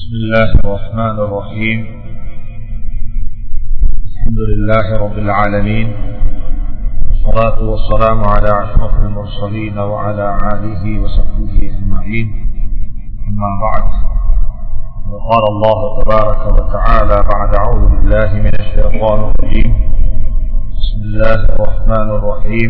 بسم الله الرحمن الرحيم الحمد لله رب العالمين والصلاة والسلام على أشرف المرسلين وعلى آله وصحبه أجمعين أما بعد وقال الله تبارك وتعالى بعد أعوذ بالله من الشيطان الرجيم بسم الله الرحمن الرحيم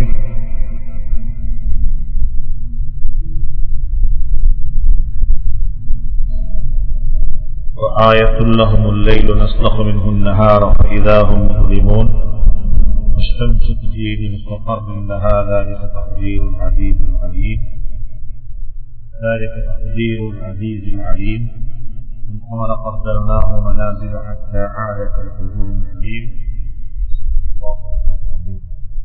وآية لهم الليل نسلخ منه النهار فإذا هم مظلمون والشمس تجري لمستقر لها ذلك تقدير العزيز العليم ذلك تقدير العزيز العليم والقمر قدرناه منازل حتى عاد كالعجول القديم الله العظيم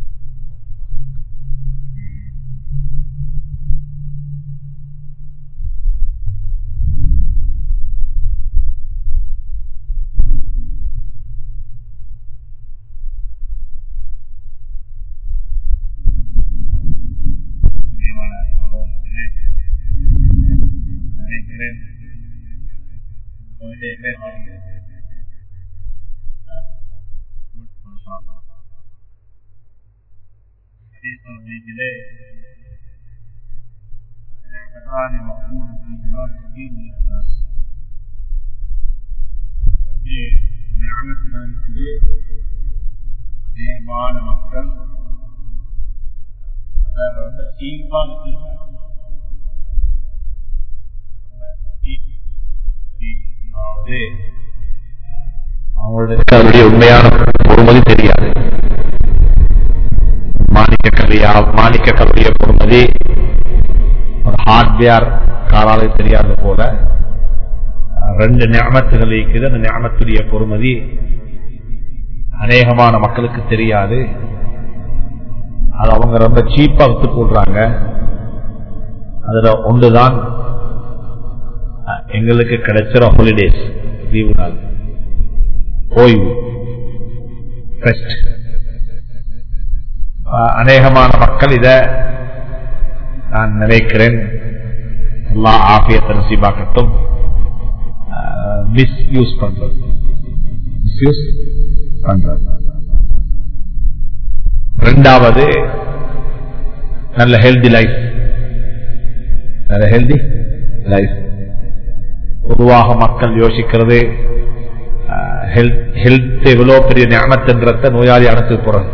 نعمتان مقبول فيهما كثير من الناس ஞானத்தினாலே அநேகமான மக்கள் அதை ரொம்ப சீப்பா வச்சிருக்காங்க அதாவது அவங்களுடைய அவருடைய உண்மையான பொறுமதி தெரியாது மாணிக்க கல்வியா மாணிக்க கல்விய பொறுமதி ஒரு ஹார்ட்வேர் காலாலே தெரியாத போல ரெண்டு ஞாபகத்துகள் இருக்குது அந்த ஞாபகத்துடைய பொறுமதி அநேகமான மக்களுக்கு தெரியாது அது அவங்க ரொம்ப சீப்பா வித்து போடுறாங்க அதுல ஒன்றுதான் எங்களுக்கு கிடைச்சிற ஹாலிடேஸ் லீவு நாள் ஓய்வு ரெஸ்ட் அநேகமான மக்கள் இத நான் நினைக்கிறேன் எல்லா ஆபியத்தை நசீபாக்கட்டும் மிஸ் யூஸ் பண்றது மிஸ்யூஸ் பண்றது ரெண்டாவது நல்ல ஹெல்தி லைஃப் நல்ல ஹெல்தி லைஃப் பொதுவாக மக்கள் யோசிக்கிறது ஹெல்த் எவ்வளவு பெரிய ஞானத்தின்றத நோயாளி அனுப்பி போறது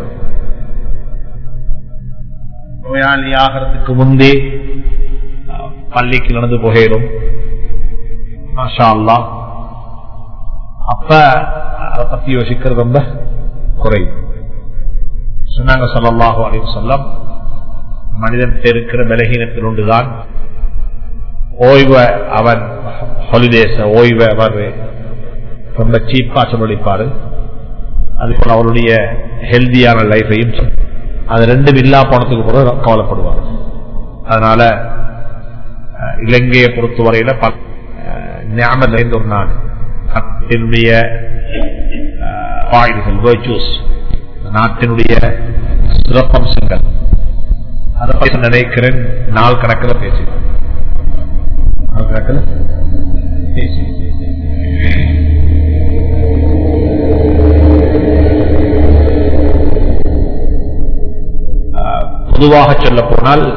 நோயாளி ஆகிறதுக்கு முந்தே பள்ளிக்கு நடந்து போகிறோம் மாஷா அல்லா அப்ப அதை பத்தி யோசிக்கிறது ரொம்ப குறைவு சொன்னாங்க சொல்லலாஹு அலைவு சொல்லம் மனிதன் இருக்கிற பலகீனத்தில் ஒன்றுதான் ஓய்வை அவன் ஹாலிடேஸ் ஓய்வை அவர் ரொம்ப சீப்பா செலவழிப்பாரு அதுபோல அவருடைய ஹெல்தியான லைஃபையும் அது ரெண்டும் இல்லா போனதுக்கு கூட கவலைப்படுவார் அதனால இலங்கையை பொறுத்தவரையில ஞாபகம் நிறைந்த ஒரு நாடு நாட்டினுடைய வாயில்கள் வேர்ச்சூஸ் நாட்டினுடைய சிறப்பம்சங்கள் அதை பற்றி நினைக்கிறேன் நாள் கணக்கில் பேசி நாள் கணக்கில் பேசி பொதுவாக சொல்ல போனால்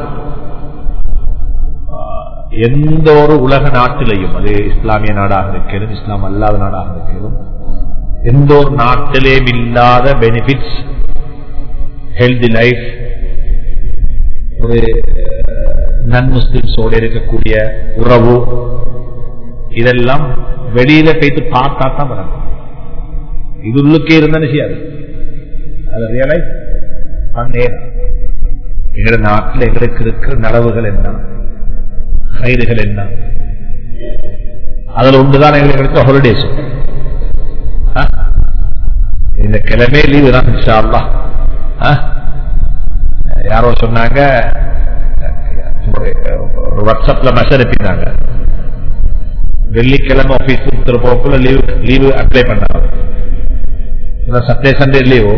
எந்த ஒரு உலக நாட்டிலையும் அது இஸ்லாமிய நாடாக இருக்கிறது இஸ்லாம் அல்லாத நாடாக இருக்கிறது எந்த ஒரு நாட்டிலேயும் இல்லாத பெனிஃபிட்ஸ் ஹெல்தி லைஃப் ஒரு நன் முஸ்லிம்ஸோடு இருக்கக்கூடிய உறவு இதெல்லாம் வெளியில போயிட்டு பார்த்தா தான் வரணும் இது உள்ளுக்கே இருந்தாலும் செய்யாது அதை ரியலைஸ் பண்ணே எங்களோட நாட்டில் எங்களுக்கு இருக்கிற நலவுகள் என்ன கயிறுகள் என்ன அதுல ஒன்றுதான் எங்களுக்கு ஹாலிடேஸ் இந்த கிழமை லீவு தான் இன்ஷால்லா யாரோ சொன்னாங்க ஒரு வாட்ஸ்அப்ல மெசேஜ் அனுப்பினாங்க வெள்ளிக்கிழமை ஆபீஸ் திருப்போக்குள்ள லீவு லீவு அப்ளை பண்ணாங்க Sunday Sunday leave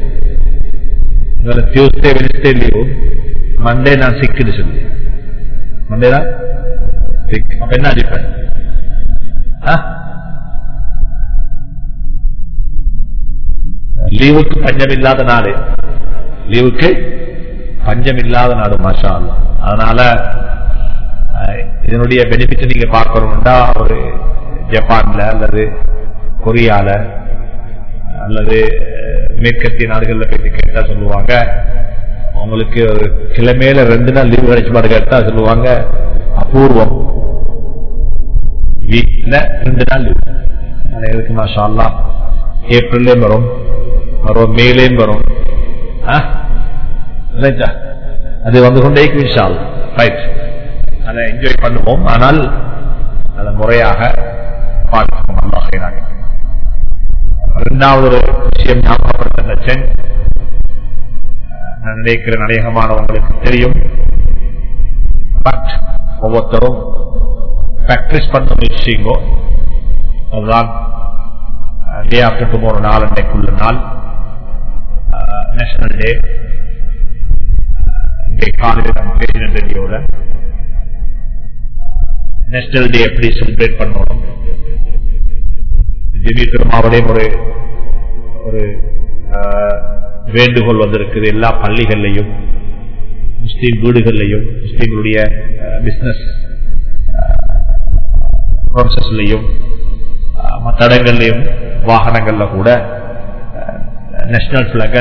Tuesday Wednesday leave Monday நான் சிக்குன்னு சொல்லி மண்டே தான் அப்ப என்ன அடிப்பேன் லீவுக்கு பஞ்சம் இல்லாத நாடு லீவுக்கு பஞ்சம் இல்லாத நாடு மாஷா அல்லாஹ். அதனால அஹ், இதனுடைய பெனிஃபிட் நீங்க பார்க்கணும்னா ஒரு ஜப்பான்ல அல்லது கொரியால அல்லது அஹ், மேற்கத்திய நாடுகள்ல போய் கேட்டா சொல்லுவாங்க உங்களுக்கு ஒரு கிழமையில ரெண்டு நாள் லீவு கிடைச்சு கேட்டா சொல்லுவாங்க அபூர்வம் வீக்ல ரெண்டு நாள் லீவு அது எதுக்கு மாஷா அல்லாஹ் ஏப்ரல்லையும் வரும் வரும் மேலேயும் வரும் ஆ? ரைட்டா? அது வந்து கொண்டே விஷால் ரைட் அதை என்ஜாய் பண்ணுவோம் ஆனால் அதை முறையாக பார்க்கணும் அல்லாஹ் செய்றாங்க இரண்டாவது ஒரு விஷயம் ஞாபகப்படுத்த நினைச்சேன் நான் நினைக்கிறேன் அநேகமானவங்களுக்கு தெரியும் பட் ஒவ்வொருத்தரும் பிராக்டிஸ் பண்ண முயற்சிங்கோ அதுதான் டே ஆஃப்டர் டுமாரோ நாள் அன்றைக்குள்ள நாள் நேஷனல் டே இங்கே காலையில் நம்ம பேசின ரெடியோட நேஷனல் டே எப்படி செலிப்ரேட் பண்ணணும் ஜெமி பெருமாவுடைய ஒரு ஒரு ஆஹ், வேண்டுகோள் வந்திருக்குது எல்லா பள்ளிகள்லையும் முஸ்லீம் வீடுகள்லையும் முஸ்லீம்களுடைய பிசினஸ் ப்ராசஸ்லையும் மற்ற இடங்கள்லையும் வாகனங்கள்ல கூட நேஷனல் பிளாக்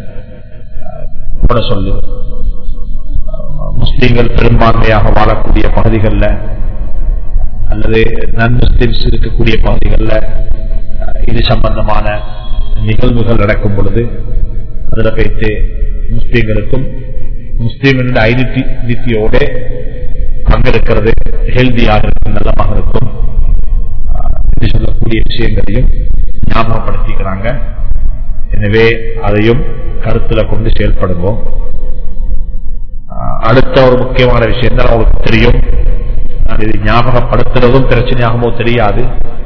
போட சொல்லு அஹ், முஸ்லீம்கள் பெரும்பான்மையாக வாழக்கூடிய பகுதிகளில் அல்லது நன் முஸ்லிம்ஸ் இருக்கக்கூடிய பகுதிகளில் அஹ், இது சம்பந்தமான நிகழ்வுகள் நடக்கும் பொழுது அதில் போயிட்டு முஸ்லீம்களுக்கும் முஸ்லீம் ஐடென்டிட்டியோட பங்கெடுக்கிறது ஹெல்தியாக இருக்கும் நல்லமாக இருக்கும் அஹ், இது சொல்லக்கூடிய விஷயங்களையும் ஞாபகப்படுத்திக்கிறாங்க எனவே அதையும் கருத்துல கொண்டு செயல்படுவோம் அஹ், அடுத்த ஒரு முக்கியமான விஷயம் தான் உங்களுக்கு தெரியும் நான் இது ஞாபகப்படுத்துறதும் பிரச்சனையாகவோ தெரியாது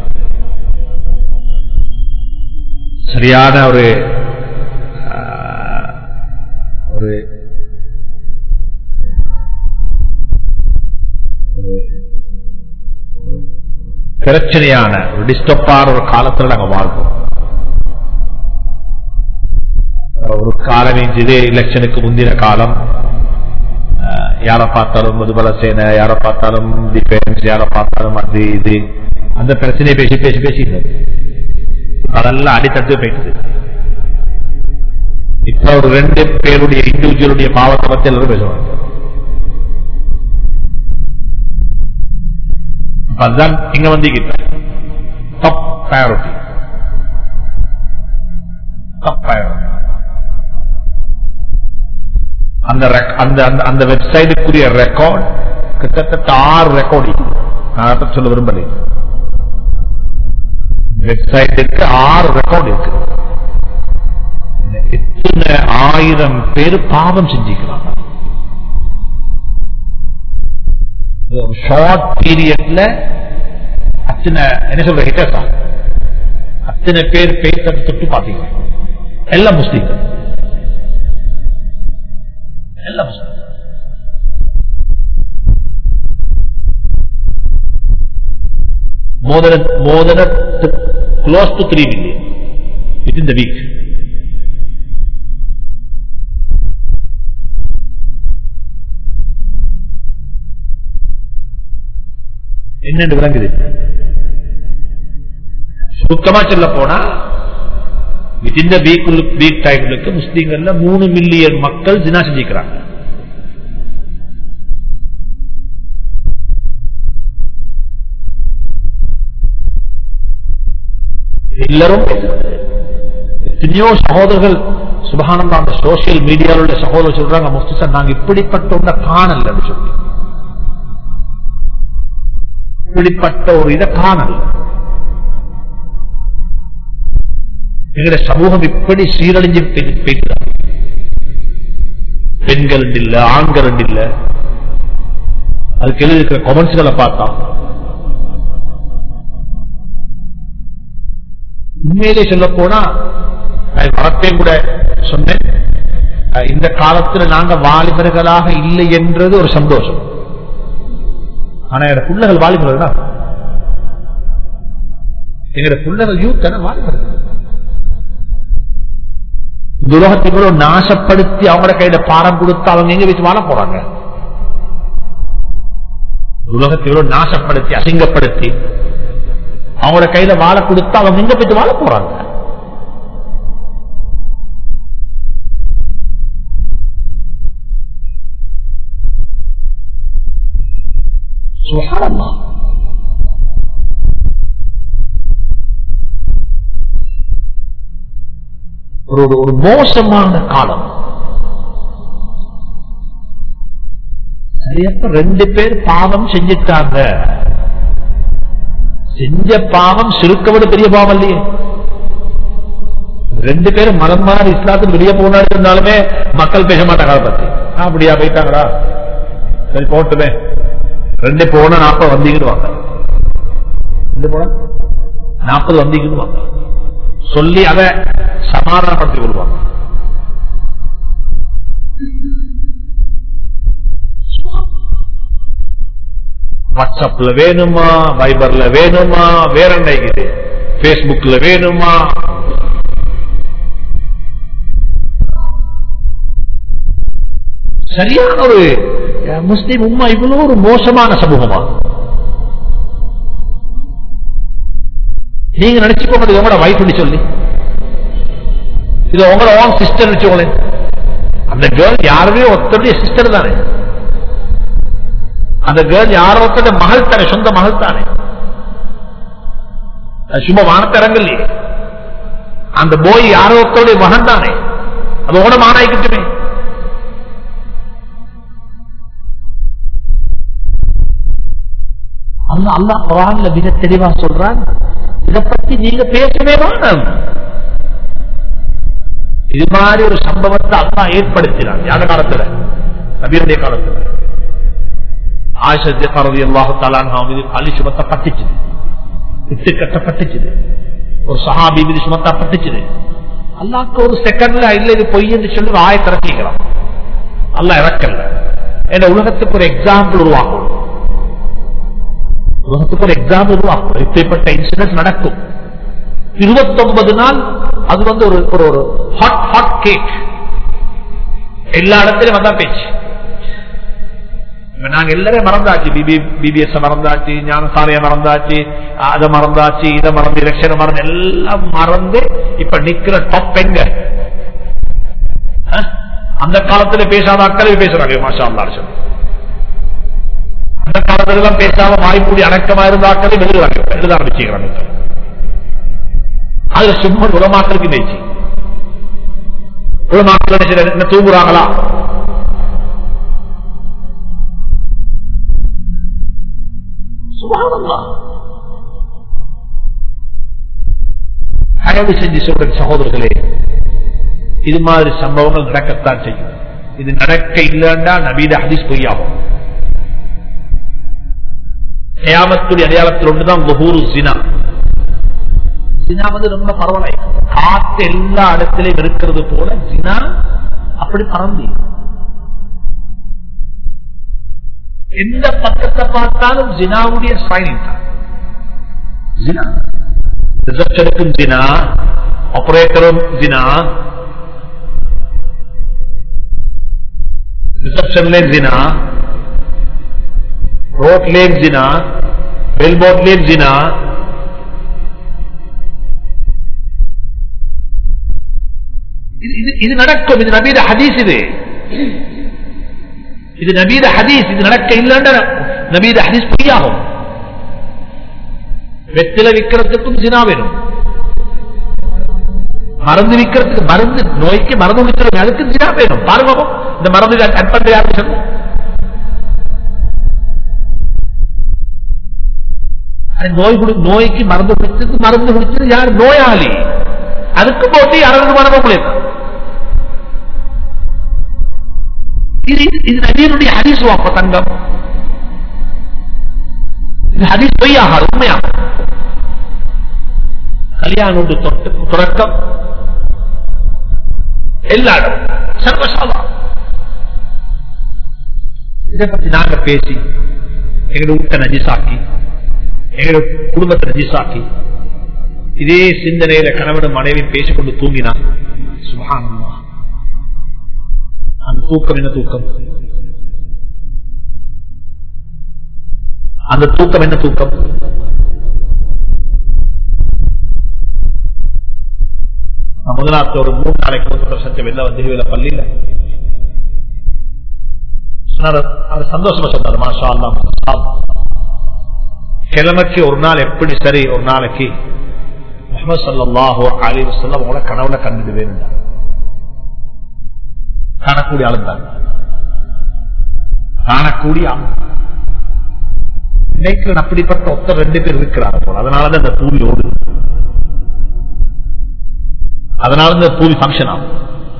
சரியான ஒரு அஹ், ஒரு ஒரு ஒரு பிரச்சனையான ஒரு டிஸ்டர்பான ஒரு காலத்துல நாங்க வாழ்றோம் ஒரு காலம் இதே எலெக்ஷனுக்கு முந்தின காலம் அஹ், யாரை பார்த்தாலும் மதுபல சேனை யாரை பார்த்தாலும் டிஃபென்ஸ் யாரை பார்த்தாலும் அது இது அந்த பிரச்சனையை பேசி பேசி பேசி இருந்தது. அதெல்லாம் அடித்தட்டு போயிட்டு இப்ப ஒரு ரெண்டு பேருடைய இண்டிவிஜுவலுடைய பாவத்தை பத்தி எல்லாரும் பேசுவாங்க இப்ப அதுதான் இங்க வந்தீங்க டாப் priority டாப் priority அந்த rec- அந்த அந்த- அந்த வெப்சைட்டுக்குரிய ரெக்கார்ட் கிட்டத்தட்ட ஆறு ரெக்கார்டு நான் அதை சொல்ல விரும்பலை வெப்சைட்டுக்கு ஆறு ரெக்கார்டு இருக்கு எத்தனை ஆயிரம் பேர் பாவம் செஞ்சுக்கிறாங்க ஷார்ட் பீரியட்ல அத்தனை என்ன சொல்ற ஹிட்டர்ஸா அத்தனை பேர் பேச தொட்டு பாத்தீங்க எல்லாம் முஸ்லீம்கள் எல்லாம் முஸ்லீம் more than more than a, close to three million within the week. என்னென்று விளங்குது சுருக்கமா சொல்ல போனா வித்தின் த வீக் வீக் டைம்லுக்கு முஸ்லீம்கள்ல மூணு மில்லியன் மக்கள் தினா செஞ்சுக்கிறாங்க எல்லாரும் எத்தனையோ சகோதரர்கள் சுபகானந்தா அந்த சோசியல் மீடியாவில் உள்ள சகோதரர் சொல்றாங்க முஃப்தி சார் நாங்க இப்படிப்பட்ட ஒன்றை காணல சொல்லி இப்படிப்பட்ட ஒரு இதை காணல எங்களுடைய சமூகம் இப்படி சீரழிஞ்சு போயிட்டு பெண்கள் இல்ல ஆண்கள் இல்ல அதுக்கு எழுதியிருக்கிற கொமெண்ட்ஸ்களை பார்த்தா உண்மையிலே சொல்ல போனா நான் வரத்தையும் கூட சொன்னேன் அஹ் இந்த காலத்துல நாங்க வாலிபர்களாக இல்லை என்றது ஒரு சந்தோஷம் ஆனா எங்க பிள்ளைகள் வாலிபர்கள் தான் எங்க பிள்ளைகள் யூத் தானே வாலிபர்கள் துரோகத்தை இவ்வளவு நாசப்படுத்தி அவங்களோட கையில பாரம் கொடுத்து அவங்க எங்க வச்சு வாழ போறாங்க உலகத்தை இவ்வளவு நாசப்படுத்தி அசிங்கப்படுத்தி அவங்களோட கையில வாழ கொடுத்து அவங்க எங்க போயிட்டு வாழ போறாங்க சுப்ஹானல்லாஹ். ஒரு ஒரு- ஒரு மோசமான காலம் சரியப்ப ரெண்டு பேர் பாவம் செஞ்சிட்டாங்க செஞ்ச பாவம் சிறுக்க விட பெரிய பாவம் இல்லையே ரெண்டு பேரும் மனம் மாறி இஸ்லாத்துக்கு வெளியே போனாரு இருந்தாலுமே மக்கள் பேச மாட்டாங்க அதை பத்தி ஆ, அப்படியா போயிட்டாங்களா சரி போட்டுமே ரெண்டு போனா நாற்பது வந்தீங்கன்னு ரெண்டு போனா நாற்பது வந்தீங்கன்னு சொல்லி அதை சமாதானப்படுத்தி கொள்வாங்க வாட்ஸ்அப்ல வேணுமா வைபர்ல வேணுமா வேற என்ன இருக்குது பேஸ்புக்ல வேணுமா சரியான ஒரு அஹ், முஸ்லிம் உம்மா இவ்வளவு ஒரு மோசமான சமூகமா நீங்க நினைச்சுக்கோங்க இது உங்களோட வைஃப் சொல்லி இது உங்களோட ஓன் சிஸ்டர் வச்சுக்கோங்களேன் அந்த கேர்ள் யாருமே ஒருத்தருடைய சிஸ்டர் தானே அந்த கேர்ள் யாரோ ஒருத்தருடைய மகள் தானே சொந்த மகள் தானே அது சும்மா வானத்திறங்கல்லையே அந்த போய் யாரோ ஒருத்தருடைய மகன் தானே அது உங்களோட மானாய்க்கிட்டுமே அல்ல அல்லா குரான்ல மிக தெளிவா சொல்றான் இதை பத்தி நீங்க பேசவே வேணும் இது மாதிரி ஒரு சம்பவத்தை அல்லா ஏற்படுத்தினான் யார காலத்துல நபியுடைய காலத்துல ஆயிஷத்தி பரவி அல்லாஹாலான் மீது அலி சுமத்தப்பட்டுச்சுது இட்டு கட்டப்பட்டுச்சுது ஒரு சஹாபி மீது சுமத்தப்பட்டுச்சுது அல்லாக்கு ஒரு செகண்ட்ல இல்ல இது பொய் என்று சொல்லி ஒரு ஆயத்தை இறக்கிக்கலாம் அல்ல இறக்கல ஏன்னா உலகத்துக்கு ஒரு எக்ஸாம்பிள் உருவாக்கணும் உலகத்துக்கு ஒரு எக்ஸாம்பிள் உருவாக்கணும் இப்படிப்பட்ட இன்சிடென்ட் நடக்கும் இருபத்தொன்பது நாள் அது வந்து ஒரு ஒரு ஒரு ஹாட் ஹாட் கேக் எல்லா இடத்திலும் வந்தா பேச்சு இப்ப நாங்க எல்லாரும் மறந்தாச்சு பிபி பிபிஎஸ் மறந்தாச்சு ஞானசாரைய மறந்தாச்சு அதை மறந்தாச்சு இதை மறந்து எலெக்ஷனை மறந்து எல்லாம் மறந்து இப்ப நிக்கிற டாப் எங்க அஹ்? அந்த காலத்துல பேசாத அக்களை பேசுறாங்க மாஷா அல்லா சொல்லி அந்த காலத்துல எல்லாம் பேசாம வாய்ப்பூடி அடக்கமா இருந்த ஆக்களை எழுதுறாங்க இப்ப எழுத ஆரம்பிச்சுக்கிறாங்க இப்ப. அதுல சும்மா உலமாக்களுக்கு பேச்சு உலமாக்கள் என்ன செய்யறது? என்ன தூங்குறாங்களா சுபஹானல்லாஹ். தயவு செஞ்சு சொல்றேன் சகோதரர்களே இது மாதிரி சம்பவங்கள் நடக்கத்தான் செய்யும் இது நடக்க இல்லைன்னா நபீத ஹதீஸ் பொய்யாகும் கியாமத்துடைய அடையாளத்தில் ஒன்றுதான் குஹூரு ஜினா ஜினா வந்து ரொம்ப பரவலை காத்து எல்லா இடத்திலையும் இருக்கிறது போல ஜினா அப்படி பரந்தி எந்த பக்கத்தை பார்த்தாலும் ஜினாவுடைய சைனிங் தான் ஜினா ரிசப்ஷனுக்கும் ஜினா ஆபரேட்டரும் ஜினா ரிசப்ஷன்லேயும் ஜினா ரோட்லேயும் ஜினா பெல்போர்ட்லேயும் ஜினா இது- இது- இது நடக்கும் இது நபீத ஹதீஸ் இது இது நபீத ஹதீஸ் இது நடக்க இல்லைன்னா நபீத ஹதீஸ் பொய்யாகும் வெத்தில விற்கிறதுக்கும் ஜினா வேணும் மருந்து விற்கிறதுக்கு மருந்து நோய்க்கு மருந்து விற்கிறது அதுக்கு ஜினா வேணும் பாருங்க பாப்போம். இந்த மருந்து அட் பண்ற யாரு சொல்லு அது நோய் குடி நோய்க்கு மருந்து குடிச்சது மருந்து குடிச்சது யார் நோயாளி அதுக்கு போட்டு அறுபது மணி முடியும் இது இது நபீனுடைய ஹதீஸ் வாப்ப தங்கம் இது ஹதீஸ் பொய்யாக உண்மையாக கல்யாணம் தொட்டு தொடக்கம் எல்லா இடம் சர்வசாதா இதை பத்தி நாங்க பேசி எங்களோட வீட்டை நஜிசாக்கி எங்களோட குடும்பத்தை நஜிசாக்கி இதே சிந்தனையில கணவன் மனைவி பேசிக்கொண்டு தூங்கினா சுபஹானல்லாஹ் அந்த தூக்கம் என்ன தூக்கம் அந்த தூக்கம் என்ன தூக்கம் நான் முதலாத்த ஒரு மூணு நாளைக்கு ஒரு சத்தியம் வெளில வந்து வெளில பள்ளியில சொன்னாரு அது சந்தோஷமா சொன்னாரு மாஷா அல்லாஹ் கிழமைக்கு ஒரு நாள் எப்படி சரி ஒரு நாளைக்கு முகமது சல்லாஹோ அலி வசல்லம் உங்களை கனவுல கண்டுடுவேன் காணக்கூடிய ஆளுந்தாங்க காணக்கூடிய ஆள் நினைக்கிறேன் அப்படிப்பட்ட ஒத்த ரெண்டு பேர் இருக்கிறாங்க போல அதனாலதான் இந்த பூமி ஓடுது அதனால இந்த பூமி ஃபங்க்ஷன் ஆகும்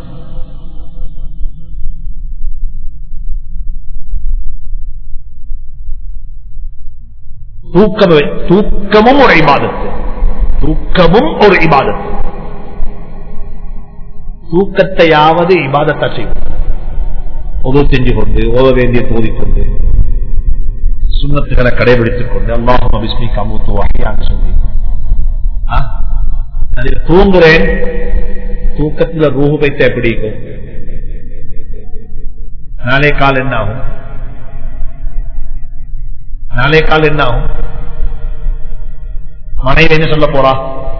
தூக்கம் தூக்கமும் ஒரு இபாதத்து தூக்கமும் ஒரு இபாதத்து தூக்கத்தையாவது இபாதத்தா செய்யும் உதவு செஞ்சு கொண்டு ஓத வேண்டிய தோதிக்கொண்டு சுண்ணத்துகளை கடைபிடித்துக் கொண்டு அல்லாஹும் அபிஸ்மி கமுத்து வகையாக சொல்லி ஆ? அதில் தூங்குறேன் தூக்கத்துல ரூஹு வைத்த எப்படி இருக்கும் நாளை கால் என்ன ஆகும் நாளை கால் என்ன ஆகும் மனைவி என்ன சொல்ல போறா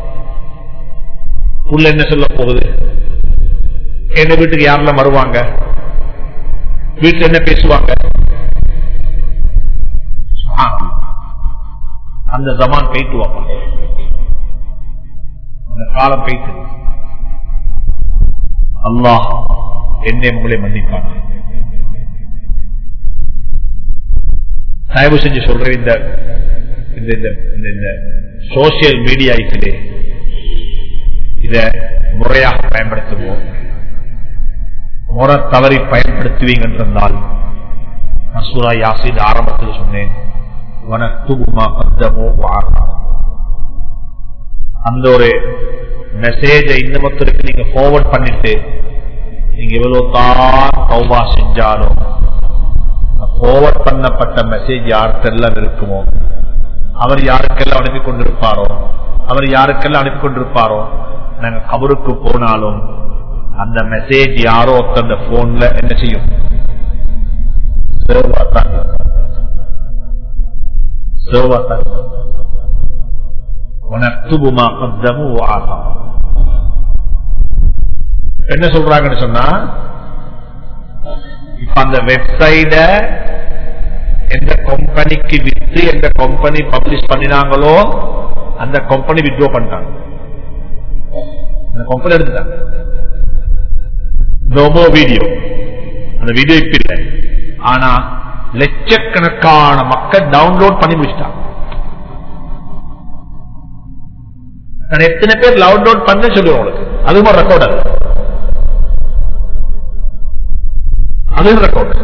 புள்ள என்ன சொல்ல போகுது எங்க வீட்டுக்கு யாரெல்லாம் வருவாங்க வீட்டுல என்ன பேசுவாங்க சுப்ஹானல்லாஹ். அந்த ஜமான் போயிட்டு வாப்பா அந்த காலம் போயிட்டு அல்லாஹ் என்னை உங்களை மன்னிப்பான் தயவு செஞ்சு சொல்றேன் இந்த இந்த இந்த- இந்த- இந்த சோசியல் மீடியா இருக்குது இத முறையாக பயன்படுத்துவோம் முறை தவறி பயன்படுத்துவீங்க என்றால் மசூரா யாசின் ஆரம்பத்தில் சொன்னேன் வனத்துகுமா கத்தமோ வாரம் அந்த ஒரு மெசேஜை இன்னமத்திற்கு நீங்க ஃபார்வர்ட் பண்ணிட்டு நீங்க எவ்வளவு தான் தௌபா செஞ்சாலும் ஃபார்வர்ட் பண்ணப்பட்ட மெசேஜ் யாருக்கெல்லாம் இருக்குமோ அவர் யாருக்கெல்லாம் அனுப்பி கொண்டிருப்பாரோ அவர் யாருக்கெல்லாம் அனுப்பி கொண்டிருப்பாரோ நாங்க கபருக்கு போனாலும் அந்த மெசேஜ் யாரோ ஒருத்தர் அந்த போன்ல என்ன செய்யும் server தான் இருக்கும். server தான் இருக்கும். وَنَكْتُبُ مَا قَدَّمُوا وَآثَارَهُ. என்ன சொல்றாங்கன்னு சொன்னா இப்ப அந்த வெப்சைட எந்த கம்பெனிக்கு வித்து எந்த கம்பெனி பப்ளிஷ் பண்ணினாங்களோ அந்த கம்பெனி வித்ரோ பண்ணிட்டாங்க அந்த கம்பெனி எடுத்துட்டாங்க நோமோ வீடியோ அந்த வீடியோ இப்ப இல்லை ஆனா லட்சக்கணக்கான மக்கள் டவுன்லோட் பண்ணி முடிச்சிட்டாங்க நான் எத்தனை பேர் டவுன்லோட் பண்ண சொல்லுவேன் உங்களுக்கு அதுவும் ஒரு ரெக்கார்ட் அது அதுவும் ரெக்கார்ட்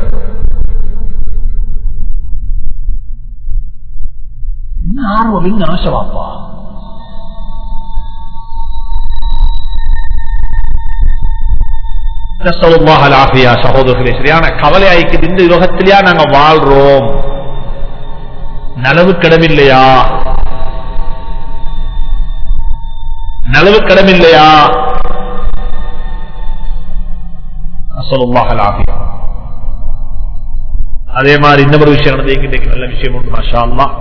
என்ன ஆர்வம் என்ன ஆசை வாப்பா நஸ்அலுல்லாஹ் அல்-ஆஃபியா, சகோதரர்களே சரியான கவலை ஆயிக்குது இந்த யுகத்திலேயா நாங்க வாழ்றோம் நலவு கிடமில்லையா நலவு கிடமில்லையா நஸ்அலுல்லாஹ் அல்-ஆஃபியா. அதே மாதிரி இன்னொரு விஷயம் நடந்து இன்னைக்கு நல்ல விஷயம் உண்டு மாஷா அல்லாஹ்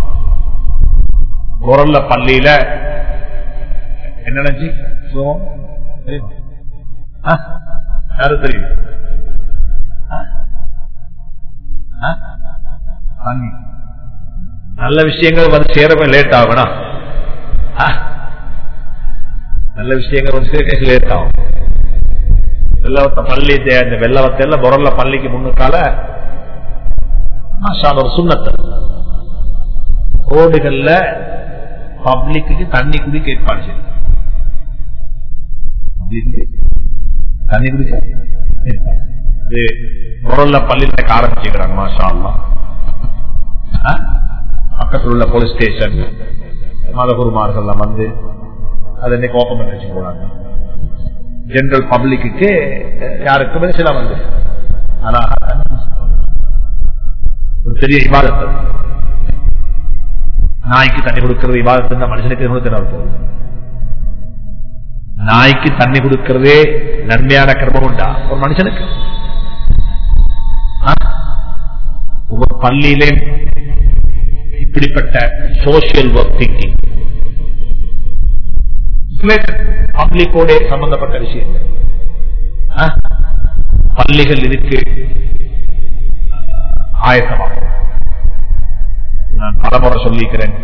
குரல்ல பள்ளியில என்ன நினைச்சு சுகம்? தெரியுமா? ஆ? யாரு தெரியும் ஆ? ஆ? வாங்கி. நல்ல விஷயங்கள் வந்து சேரவே லேட் ஆகணும் ஆ? நல்ல விஷயங்கள் வந்து சேர லேட் ஆகும் வெள்ளவத்த பள்ளி தே- இந்த வெள்ளவத்தையில பொருள்ல பள்ளிக்கு முன்னுக்கால மாஷா ஒரு சுண்ணத்து ரோடுகள்ல பப்ளிக்கு தண்ணி குடிக்க ஏற்பாடு செய்யும் தண்ணி குடிக்க ஏற்பாடு. இது முரல்ல பள்ளியில ஆரம்பிச்சுக்கிறாங்க மாஷா அல்லாஹ். ஆ? பக்கத்தில் உள்ள போலீஸ் ஸ்டேஷன் மதகுருமார்கள் வந்து அதை இன்னைக்கு ஓப்பன் பண்ணி வச்சு போறாங்க ஜெனரல் பப்ளிக்கு யாருக்குமே சில வந்து ஆனா ஒரு பெரிய இபாதத்து நாய்க்கு தண்ணி கொடுக்கிறது இபாதத்து மனுஷனுக்கு இருநூத்தி நாற்பது நாய்க்கு தண்ணி கொடுக்கிறதே நன்மையான கிரமம் உண்டா ஒரு மனுஷனுக்கு ஒவ்வொரு பள்ளியிலே இப்படிப்பட்ட சோசியல் ஒர்க் திங்கிங் பப்ளிக்கோட சம்பந்தப்பட்ட விஷயங்கள் ஆ? பள்ளிகள் இதுக்கு ஆயத்தமாகும் நான் பலமுறை சொல்லிக்கிறேன்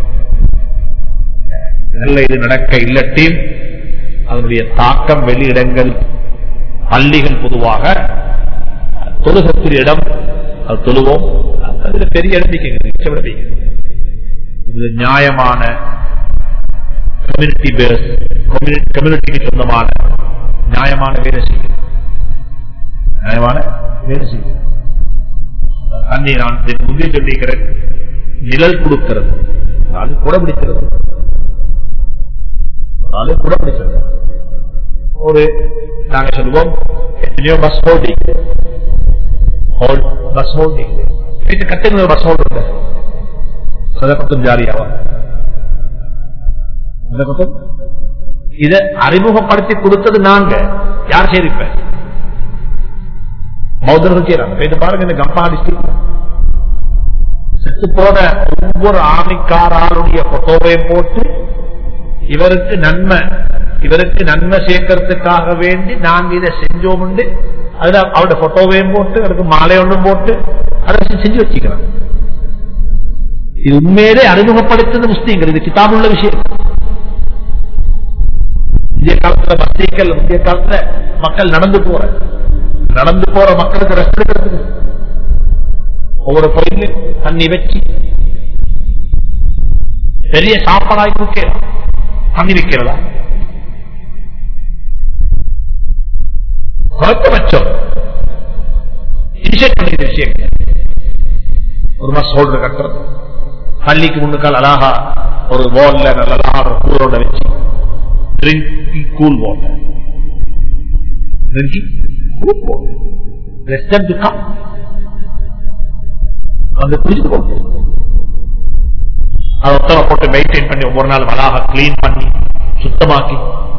நல்ல இது நடக்க இல்லட்டியும் அதனுடைய தாக்கம் வெளியிடங்கள் பள்ளிகள் பொதுவாக தொழுகக்கூடிய இடம் அது தொழுவோம் அதுல பெரிய இடம்பிக்கை இது நியாயமான கம்யூனிட்டி பேஸ் கம்யூனிட்டிக்கு சொந்தமான நியாயமான வேலை செய்யும் நியாயமான வேலை செய்யும் தண்ணி நான் இதுக்கு முந்தைய சொல்லிக்கிறேன் நிழல் கொடுக்கிறது அது கூட பிடிக்கிறது அது கூட பிடிக்கிறது ஒரு நாங்க சொல்லுவோம் எத்தனையோ பஸ் ஹோல்டிங் பஸ் ஹோல்டிங் வீட்டு கட்டுங்க பஸ் ஹோல்டு சதப்பத்தும் ஜாரியாவா சதப்பத்தும் இத அறிமுகப்படுத்தி கொடுத்தது நாங்க யார் செய்திருப்ப பௌத்தர்கள் செய்யறாங்க போயிட்டு பாருங்க இந்த கம்பா டிஸ்ட்ரிக்ட் செத்து போன ஒவ்வொரு ஆமிக்காராளுடைய போட்டோவையும் போட்டு இவருக்கு நன்மை இவருக்கு நன்மை சேர்க்கறதுக்காக வேண்டி நாங்க இதை செஞ்சோம் அதுல அவருடைய போட்டோவையும் போட்டு அவருக்கு மாலை ஒன்றும் போட்டு அதை செஞ்சு வச்சுக்கிறான் இது உண்மையிலே அறிமுகப்படுத்துறது முஸ்லீம்கள் இது கிதாபுள்ள விஷயம் இந்திய காலத்துல மஸ்தீக்கள் இந்திய காலத்துல மக்கள் நடந்து போற நடந்து போற மக்களுக்கு ரெஸ்ட் எடுக்கிறதுக்கு ஒவ்வொரு கோயிலும் தண்ணி வச்சு பெரிய சாப்பாடாய் கொடுக்கலாம் தண்ணி வைக்கிறதா குறைந்தபட்சம் இனிஷியேட் பண்ணிக்கிற விஷயம் ஒரு மாசம் ஹோல்டர் கட்டுறது பள்ளிக்கு முன்னுக்கால் அழகா ஒரு வால்ல நல்ல அழகா ஒரு கூரோட வச்சு drinking cool water drinking cool water ரெஸ்டன் டு கம் வந்து குடிச்சு போட்டு அதை ஒத்தனை போட்டு மெயின்டைன் பண்ணி ஒவ்வொரு நாள் அழகாக கிளீன் பண்ணி சுத்தமாக்கி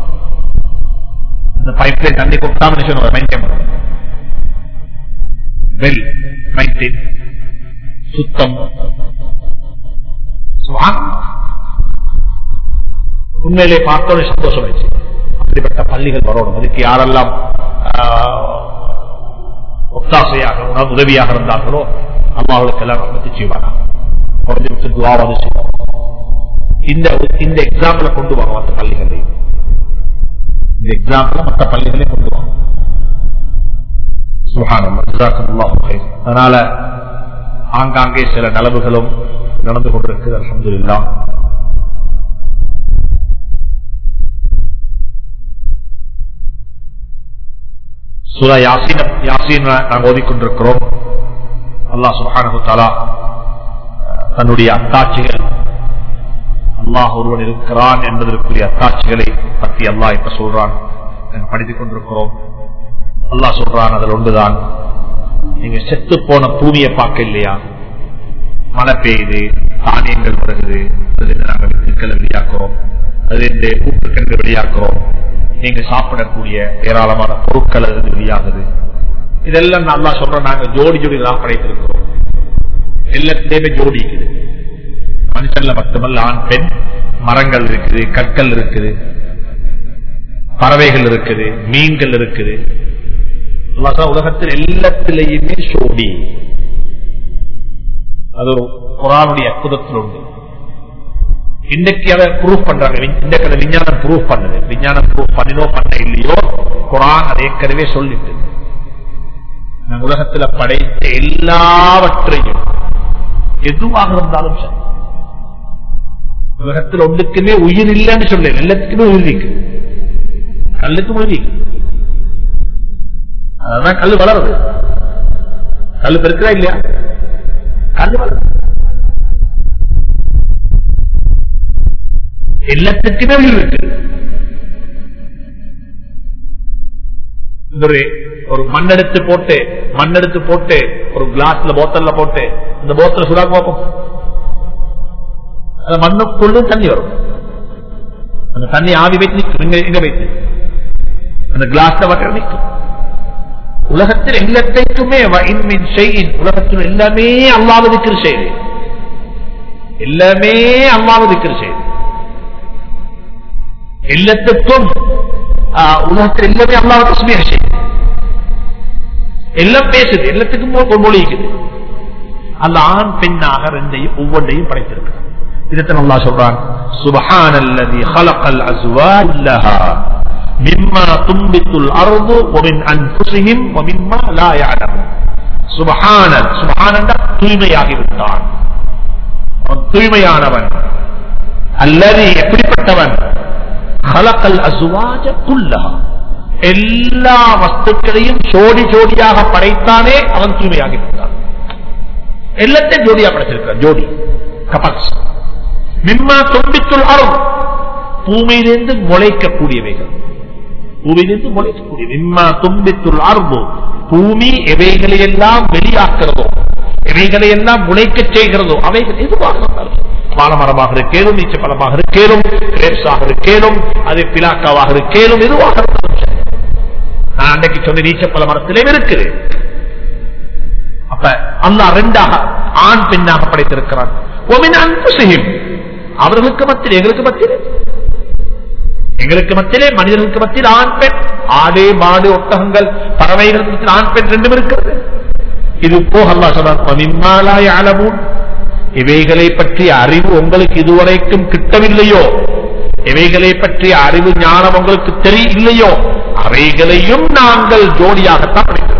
அந்த பைப் லைன் தண்ணி கொடுத்தாம மெயின்டைன் பண்ணணும் வெல் மெயின்டைன் சுத்தம் உண்மையிலே பார்த்தோட சந்தோஷம் ஆயிடுச்சு அப்படிப்பட்ட பள்ளிகள் வரணும் அதுக்கு யாரெல்லாம் ஒத்தாசையாக உணவு உதவியாக இருந்தார்களோ அம்மாவுக்கு எல்லாம் ரொம்ப செய்வாங்க குறைஞ்சபட்சம் துவாவது செய்வோம் இந்த இந்த எக்ஸாம்பிள கொண்டு வாங்க மற்ற பள்ளிகளையும் இந்த எக்ஸாம்பிள மற்ற பள்ளிகளையும் கொண்டு வாங்க அதனால ஆங்காங்கே சில நலவுகளும் நடந்து கொண்டிருக்கு அலமதுல்லா சுரா யாசின் யாசின் நாங்கள் ஓதிக்கொண்டிருக்கிறோம் அல்லா சுபானு தாலா தன்னுடைய அத்தாட்சிகள் அல்லாஹ் ஒருவன் இருக்கிறான் என்பதற்குரிய அத்தாட்சிகளை பற்றி அல்லாஹ் இப்ப சொல்றான் படித்துக் கொண்டிருக்கிறோம் அல்லாஹ் சொல்றான் அதில் ஒன்றுதான் நீங்க செத்து போன பூமியை பார்க்க இல்லையா மழை பெய்யுது தானியங்கள் வருகிறது அதிலிருந்து நாங்கள் வித்துக்களை வெளியாக்குறோம் அதிலிருந்து ஊற்றுக்கன்று வெளியாக்குறோம் நீங்க சாப்பிடக்கூடிய ஏராளமான பொருட்கள் அதிலிருந்து வெளியாகுது இதெல்லாம் நல்லா சொல்றோம் நாங்க ஜோடி ஜோடி தான் படைத்திருக்கிறோம் எல்லாத்திலேயுமே ஜோடி இருக்குது மனுஷன்ல மட்டுமல்ல ஆண் பெண் மரங்கள் இருக்குது கற்கள் இருக்குது பறவைகள் இருக்குது மீன்கள் இருக்குது உலகத்தில் எல்லாத்திலேயுமே சோடி அது குரானுடைய அற்புதத்தில் உண்டு இன்னைக்கு அதை ப்ரூவ் பண்றாங்க இன்னைக்கு அதை விஞ்ஞானம் ப்ரூவ் பண்ணுது விஞ்ஞானம் ப்ரூவ் பண்ணினோ பண்ண இல்லையோ குரான் அதை ஏற்கனவே சொல்லிட்டு உலகத்துல படைத்த எல்லாவற்றையும் எதுவாக இருந்தாலும் சரி உலகத்தில் ஒன்றுக்குமே உயிர் இல்லைன்னு சொல்ல எல்லாத்துக்குமே உயிர் இருக்கு கல்லுக்கு உயிர் இருக்கு அதான் கல் வளருது கல் பெருக்கிறா இல்லையா கல் வளருது எல்லாத்துக்குமே உயிர் இருக்கு ஒரு ஒரு மண்ணெடுத்து போட்டு மண்ணெடுத்து போட்டு ஒரு கிளாஸ்ல போத்தல்ல போட்டு இந்த போத்தல சுடா போக்கும் அந்த மண்ணுக்குள்ளு தண்ணி வரும் அந்த தண்ணி ஆவி வைத்து நிற்கும் எங்க எங்க வைத்து அந்த கிளாஸ்ல வட்ட நிற்கும் உலகத்தில் எல்லாத்தைக்குமே வஇன்மின் ஷைஇன் உலகத்தில் எல்லாமே அல்லாஹ் திக்ர் செய்து எல்லாமே அல்லாஹ் திக்ர் செய்து எல்லாத்துக்கும் ஆஹ், உலகத்தில் எல்லாமே அல்லாஹ் தஸ்மீர் செய்து எல்லாம் பேசுது எல்லாத்துக்கும் ஒரு மொழிக்குது அல்ல ஆண் பெண்ணாக ரெண்டையும் ஒவ்வொன்றையும் படைத்திருக்கிறார் இதத்தை நல்லா சொல்றான் சுபஹானல்லதி خلقல் அஸ்வாஜ் லஹா மிம்மா தும்பித்துல் அர்து ومن انفسهم ومما لا يعلمون சுபஹான சுபஹான தூய்மையாகி விட்டான் அவன் தூய்மையானவன் அல்லது எப்படிப்பட்டவன் خلقல் அஸ்வாஜ குல்லஹா எல்லா வஸ்துக்களையும் ஜோடி ஜோடியாக படைத்தானே அவன் தூய்மையாகி விட்டான் எல்லாத்தையும் ஜோடியா படைச்சிருக்கிறான் ஜோடி கபல்ஸ் மிம்மா தொம்பித்துள் அரும் பூமியிலிருந்து முளைக்கக்கூடியவைகள் பூமியிலிருந்து முளைக்கக்கூடிய மிம்மா தொம்பித்துள் அரும்பு பூமி எவைகளை எல்லாம் வெளியாக்குறதோ எவைகளை எல்லாம் முளைக்கச் செய்கிறதோ அவைகள் எதுவாக இருந்தாலும் பாலமரமாக இருக்கேனும் நீச்ச பழமாக இருக்கேனும் கிரேப்ஸாக இருக்கேனும் அது பிலாக்காவாக இருக்கேனும் எதுவாக இருந்தாலும் சரி. நான் அன்னைக்கு சொன்ன நீச்சப்பழ மரத்திலே இருக்குது அப்ப அல்லா ரெண்டாக ஆண் பெண்ணாக படைத்திருக்கிறான் ஒமின் அன்புசியும் அவர்களுக்கு மத்தியில் எங்களுக்கு மத்தியில் எங்களுக்கு மத்தியிலே மனிதர்களுக்கு மத்தியில் ஆண் பெண் ஆடு மாடு ஒட்டகங்கள் பறவைகள் மத்தியில் ஆண் பெண் ரெண்டும் இருக்கிறது இது போக அல்லா சொன்னார் அளவும் இவைகளை பற்றிய அறிவு உங்களுக்கு இதுவரைக்கும் கிட்டவில்லையோ இவைகளை பற்றிய அறிவு ஞானம் உங்களுக்கு தெரியலையோ அவைகளையும் நாங்கள் ஜோடியாகத்தான் படைக்கிறோம்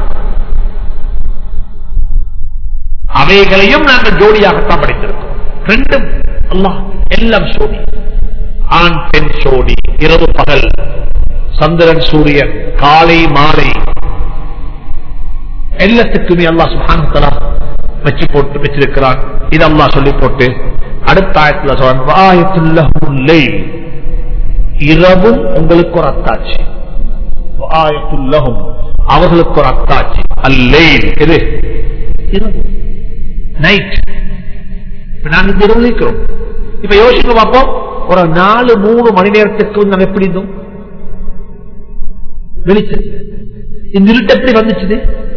அவைகளையும் நாங்கள் ஜோடியாகத்தான் படைத்திருக்கிறோம் ரெண்டும் அல்லாஹ் எல்லாம் சோடி ஆண் பெண் சோடி இரவு பகல் சந்திரன் சூரியன் காலை மாலை எல்லாத்துக்குமே அல்லாஹ் சுபானத்தலா வச்சு போட்டு வச்சிருக்கிறான் இது அல்லாஹ் சொல்லி போட்டு அடுத்த ஆயத்துல சொல்றான் ஆயத்துல்லஹுல் லைல் இரவும் உங்களுக்கு ஒரு அத்தாட்சி ஆயத்துல்லஹும் அவர்களுக்கு ஒரு அத்தாட்சி அல்லேல் எது இரவு நைட் நாங்க இந்த இரவு இருக்கிறோம் இப்ப யோசிக்க பார்ப்போம் ஒரு நாலு மூணு மணி நேரத்துக்கு நாங்க எப்படி இருந்தோம் வெளிச்சம் இந்த இருட்டு எப்படி வந்துச்சுது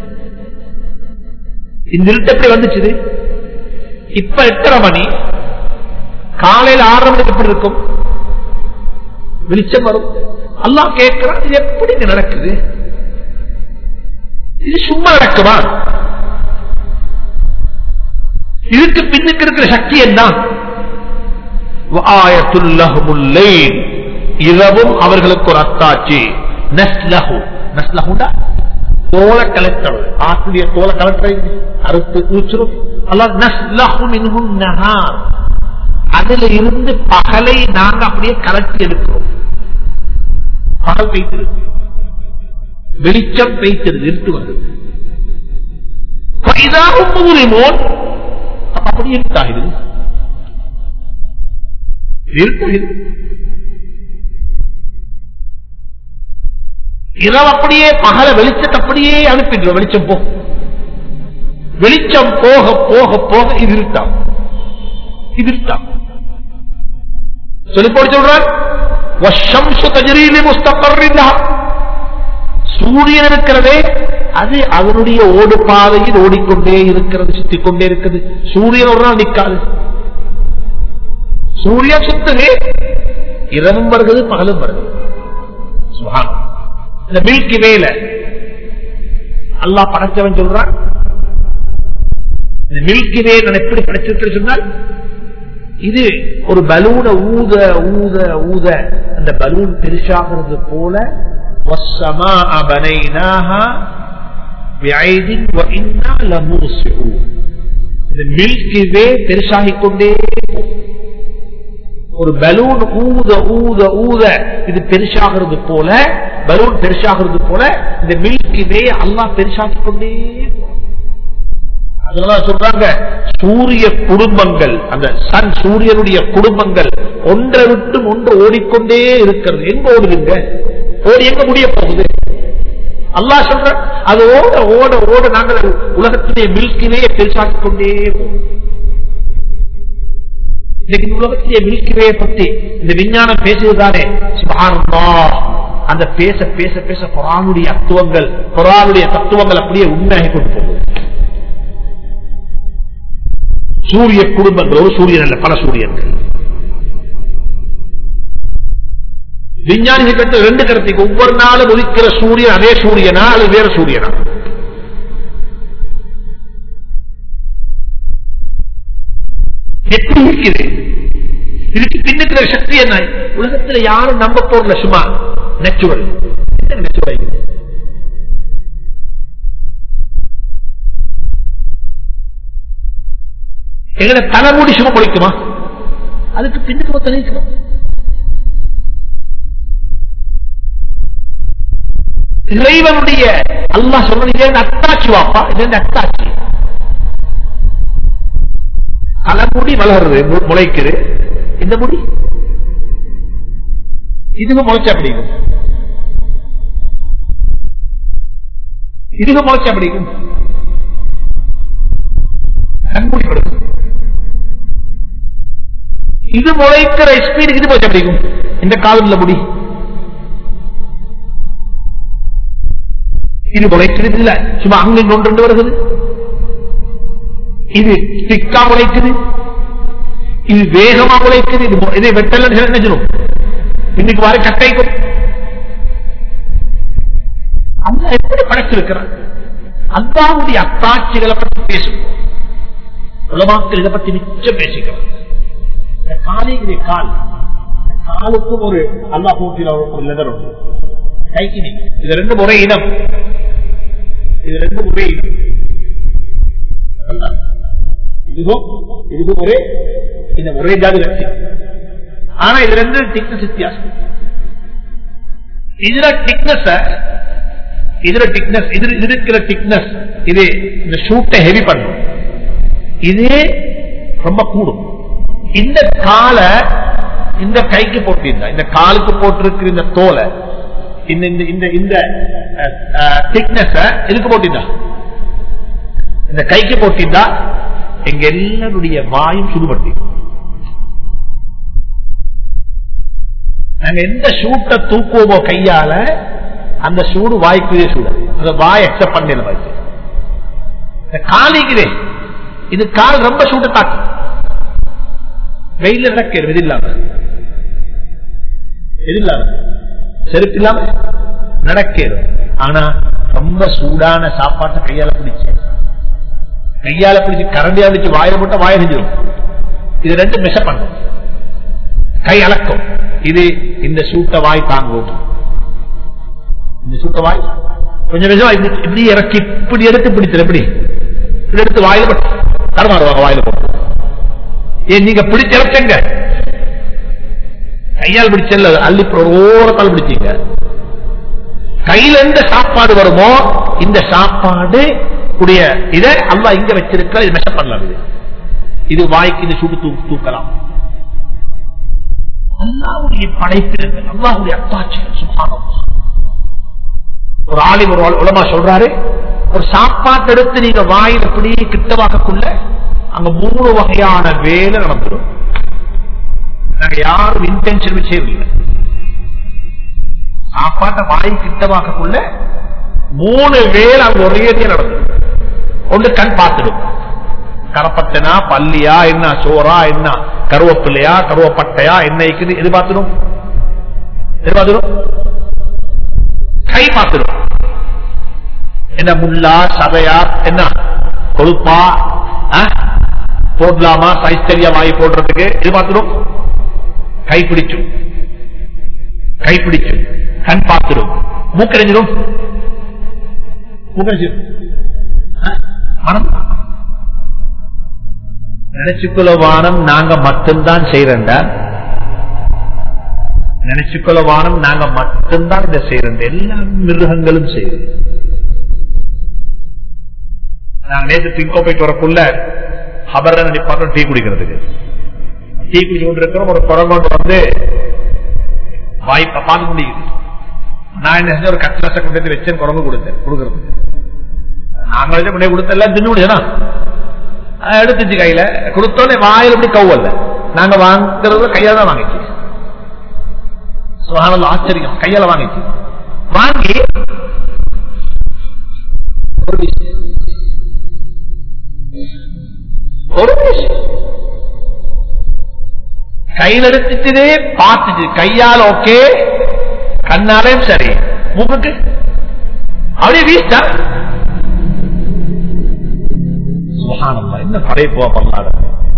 இந்த இருட்டு எப்படி வந்துச்சுது இப்ப எட்டரை மணி காலையில ஆறரை மணிக்கு எப்படி இருக்கும் வெளிச்சம் வரும் அல்லாஹ் கேட்கிறான் இது எப்படி இங்க நடக்குது இது சும்மா நடக்குமா இதுக்கு பின்னுக்கு இருக்கிற சக்தி என்ன வஆயத்துல்லஹுமுல் லைல். இரவும் அவர்களுக்கு ஒரு அத்தாட்சி நஸ்லஹு நஸ்லஹுடா தோல கலெக்டர் ஆட்டுடைய தோல கலெக்டர் அறுத்து ஊச்சிரும் அல்லாஹ் நஸ்லஹு மின்ஹும் நஹார் அதுல இருந்து பகலை நாங்க அப்படியே கலட்டி எடுக்கிறோம் பகல் பெய்திருக்கு வெளிச்சம் பெய்திருக்கு இருட்டு வருது பைதாகும் மூலிமோன் அப்ப அப்படி இருட்டாகுது இருட்டாகுது இரவு அப்படியே பகல வெளிச்சத்தை அப்படியே அனுப்பிடுறோம் வெளிச்சம் போ வெளிச்சம் போக போக போக இது இருட்டாம் இது இருட்டாம் சொல்லி போட்டு சொல்றான் வஷம்சு தஜரீலி முஸ்தகர்ரில்லா சூரியன் இருக்கிறதே அது அதனுடைய ஓடு பாதையில் ஓடிக்கொண்டே இருக்கிறது சுத்திக் கொண்டே இருக்குது சூரியன் ஒரு நாள் நிக்காது சூரியன் சுத்துது இரவும் வருகிறது பகலும் வருகிறது சுகான் இந்த மில்கி வேல அல்லாஹ் படைச்சவன் சொல்றான் இந்த மில்கி வே நான் எப்படி படைச்சிருக்கேன் சொன்னால் இது ஒரு பலூனை ஊத ஊத ஊத அந்த பலூன் பெருசாகிறது போல والسماء بنيناها بعيد وإنا لموسعون இந்த மில்கி வே பெருசாகிக் கொண்டே போகும். ஒரு பலூன் ஊத ஊத ஊத இது பெருசாகிறது போல பலூன் பெருசாகிறது போல இந்த மில்கி வே அல்லாஹ் பெருசாக்கிக் கொண்டே போறான். அதனால சொல்றாங்க சூரிய குடும்பங்கள் அந்த சன் சூரியனுடைய குடும்பங்கள் ஒன்றை விட்டு ஒன்று ஓடிக்கொண்டே இருக்கிறது எங்க ஓடுதுங்க ஓடி எங்க முடிய போகுது அல்லாஹ் சொல்ற அது ஓட ஓட ஓட நாங்கள் உலகத்திலே மில்கிலே பெருசாக்கிக் கொண்டே போகும் இன்னைக்கு இந்த உலகத்திலே மில்கிவே பற்றி இந்த விஞ்ஞானம் பேசுவதுதானே சுபஹானல்லாஹ் அந்த பேச பேச பேச குரானுடைய தத்துவங்கள் குரானுடைய தத்துவங்கள் அப்படியே உண்மையாகி கொண்டு போகுது சூரிய குடும்பங்களோ சூரியன் அல்ல பல சூரியன்கள் விஞ்ஞானிகள் கருத்து ரெண்டு கருத்துக்கு ஒவ்வொரு நாளும் உதிக்கிற சூரியன் அதே சூரியனா அது வேற சூரியனா எப்படி இருக்குது இதுக்கு பின்னுக்கிற சக்தி என்ன உலகத்துல யாரும் நம்ப போறல சும்மா நேச்சுரல் நேச்சுரல் எங்களை தலைமுடி சும்மா பொழிக்குமா அதுக்கு பின்னுக்கு மொத்தம் நீக்கணும் இறைவனுடைய அல்லா சொல்றது இது அத்தாட்சி வாப்பா இது அத்தாட்சி தலைமுடி வளருது மு- முளைக்குது இந்த முடி இதுவும் முளைச்சா பிடிக்கும் இதுவும் முளைச்சா பிடிக்கும் கண்மூடி படுது இது முளைக்கிற ஸ்பீடுக்கு இது முளைச்சா பிடிக்கும் இந்த காலில் முடி இது முளைக்கிறது இல்ல சும்மா அங்க இங்க ஒன்று ரெண்டு வருகிறது இது திக்கா முளைக்குது இது வேகமா முளைக்குது இது மு- இதை வெட்டல நினைச்சிடும் இன்னைக்கு வர கட்டைக்கும் அந்த எப்படி படைச்சிருக்கிறார் அல்லாவுடைய அத்தாட்சிகளை பற்றி பேசும் உலமாக்கள் இதை பற்றி மிச்சம் பேசிக்கிறார் இந்த காலைக்கு கால் இந்த காலுக்கும் ஒரு அல்லா போட்டியில் ஒரு லெதர் உண்டு கைக்கு நீ இது ரெண்டு முறை இனம் இது ரெண்டு முறை இனம் இதுவும் இதுவும் ஒரே இந்த ஒரே ஜாதி லட்சியம் ஆனா இது ரெண்டு திக்னஸ் வித்தியாசம் இதுல திக்னஸ் இதுல திக்னஸ் இது இது இருக்கிற திக்னஸ் இது இந்த ஷூட்டை ஹெவி பண்ணும் இதே ரொம்ப கூடும் இந்த காலை இந்த கைக்கு போட்டிருந்தா இந்த காலுக்கு போட்டிருக்கிற இந்த தோலை இந்த இந்த இந்த இந்த திக்னஸ் எதுக்கு போட்டிருந்தா இந்த கைக்கு போட்டிருந்தா எங்க எல்லாருடைய வாயும் சுடுபட்டு நாங்க எந்த ஷூட்டை தூக்குவோமோ கையால அந்த சூடு வாய்க்குதே சூடு அந்த வாய் எக்ஸப்ட் பண்ணல வாய்க்கு இந்த காலிக்குதே இது கால் ரொம்ப சூட்டை தாக்கும் வெயில நடக்கிறது இது இல்லாம இது இல்லாம செருப்பு இல்லாம நடக்கிறது ஆனா ரொம்ப சூடான சாப்பாட்டை கையால பிடிச்சு கையால பிடிச்சு கரண்டியா பிடிச்சு வாயில போட்டா வாய செஞ்சிடும் இது ரெண்டு மிஷ பண்ணும் கை அளக்கும் இது இந்த சூட்ட வாய் தாங்கும் இந்த சூட்ட வாய் கொஞ்சம் கொஞ்சம் இப்படி- இப்படி இறக்கி இப்படி எடுத்து பிடிச்சது எப்படி இப்படி எடுத்து வாயில போட்டு தரமாறுவாங்க வாயில போட்டு ஏன் நீங்க பிடிச்சு இறக்குங்க கையால் பிடிச்சல அள்ளி ஒரு ஓரத்தால் பிடிச்சீங்க கையில எந்த சாப்பாடு வருமோ இந்த சாப்பாடு உடைய இதை அல்லா இங்க வச்சிருக்க இது மெஷ பண்ணலாம் இது இது வாய்க்கு இது சுடு தூ- தூக்கலாம் அல்லாவுடைய படைப்பிற்கு அல்லாவுடைய அத்தாட்சி சுகானம் ஒரு ஆளி ஒரு ஆள் உலமா சொல்றாரு ஒரு சாப்பாட்டு எடுத்து நீங்க வாயில் அப்படி கிட்டவாக்கக்குள்ள அங்க மூணு வகையான வேலை நடந்துடும் நாங்க யாரும் இன்டென்ஷன் வச்சிருக்கல சாப்பாட்டை வாய் கிட்டவாக்கக்குள்ள மூணு வேலை அங்க ஒரே நடந்துடும் ஒன்று கண் பார்த்துடும் கரப்பட்டனா பல்லியா என்ன சோறா என்ன கருவப்பிள்ளையா கருவப்பட்டையா என்ன இருக்குது எது பார்த்துடும் எது பார்த்துடும் கை பார்த்துடும் என்ன முள்ளா சதையா என்ன கொழுப்பா ஆ? போடலாமா சைஸ்தரியா வாங்கி போடுறதுக்கு இது பார்த்துடும் கை பிடிச்சும் கை பிடிச்சும் கண் பார்த்துடும் மூக்கறிஞ்சிடும் மூக்கறிஞ்சிடும் ஆ? மனம் நினைச்சுக்குள்ள வானம் நாங்க மட்டும்தான் செய்யறண்டா நினைச்சுக்கொள்ள வானம் நாங்க மட்டும்தான் இதை செய்யறோம் எல்லா மிருகங்களும் செய்யுது நாங்க நேற்று திங்கோ போயிட்டு வரக்குள்ள ஹபர் நினைப்பாங்க டீ குடிக்கிறதுக்கு டீ குடிச்சு கொண்டு இருக்கிறோம் ஒரு குரங்கோண்டு வந்து வாய்ப்பை பார்க்க முடியுது நான் என்ன செஞ்சேன் ஒரு கட்லசை கொண்டு வந்து வச்சேன் குரங்கு கொடுத்தேன் கொடுக்கறதுக்கு நாங்க வச்சு முன்னே கொடுத்தல தின்னு முடியுதா எடுத்துச்சு கையில கொடுத்தோன்னே வாயில் இப்படி கவ்வல்ல நாங்க வாங்குறது கையால தான் வாங்கிச்சு சுகானல்ல ஆச்சரியம் கையால வாங்கிச்சு வாங்கி ஒரு விஷயம் ஒரு விஷயம் கையில் எடுத்துட்டு பார்த்துட்டு கையால் ஓகே கண்ணாலையும் சரி மூக்குக்கு அப்படியே வீசிட்டா சுகானம்மா என்ன படைப்போ பண்ணாத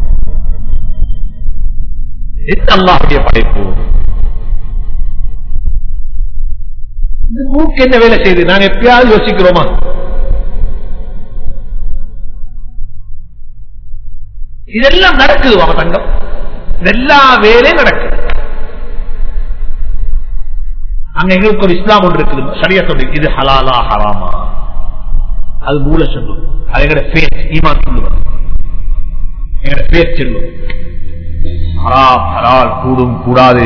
என்ன அல்லாஹுடைய படைப்பு இந்த மூக்கு என்ன வேலை செய்யுது நாங்க எப்பயாவது யோசிக்கிறோமா இதெல்லாம் நடக்குது அவன் தங்கம் எல்லா வேலையும் நடக்குது அங்க எங்களுக்கு ஒரு இஸ்லாம் ஒன்று இருக்குது சரியா சொல்லு இது ஹலாலா ஹராமா அது மூல சொல்லும் அது எங்கட பேஸ் ஈமான் சொல்லுவது எங்கட பேஸ் சொல்லும் ஹராம் ஹலால் கூடும் கூடாது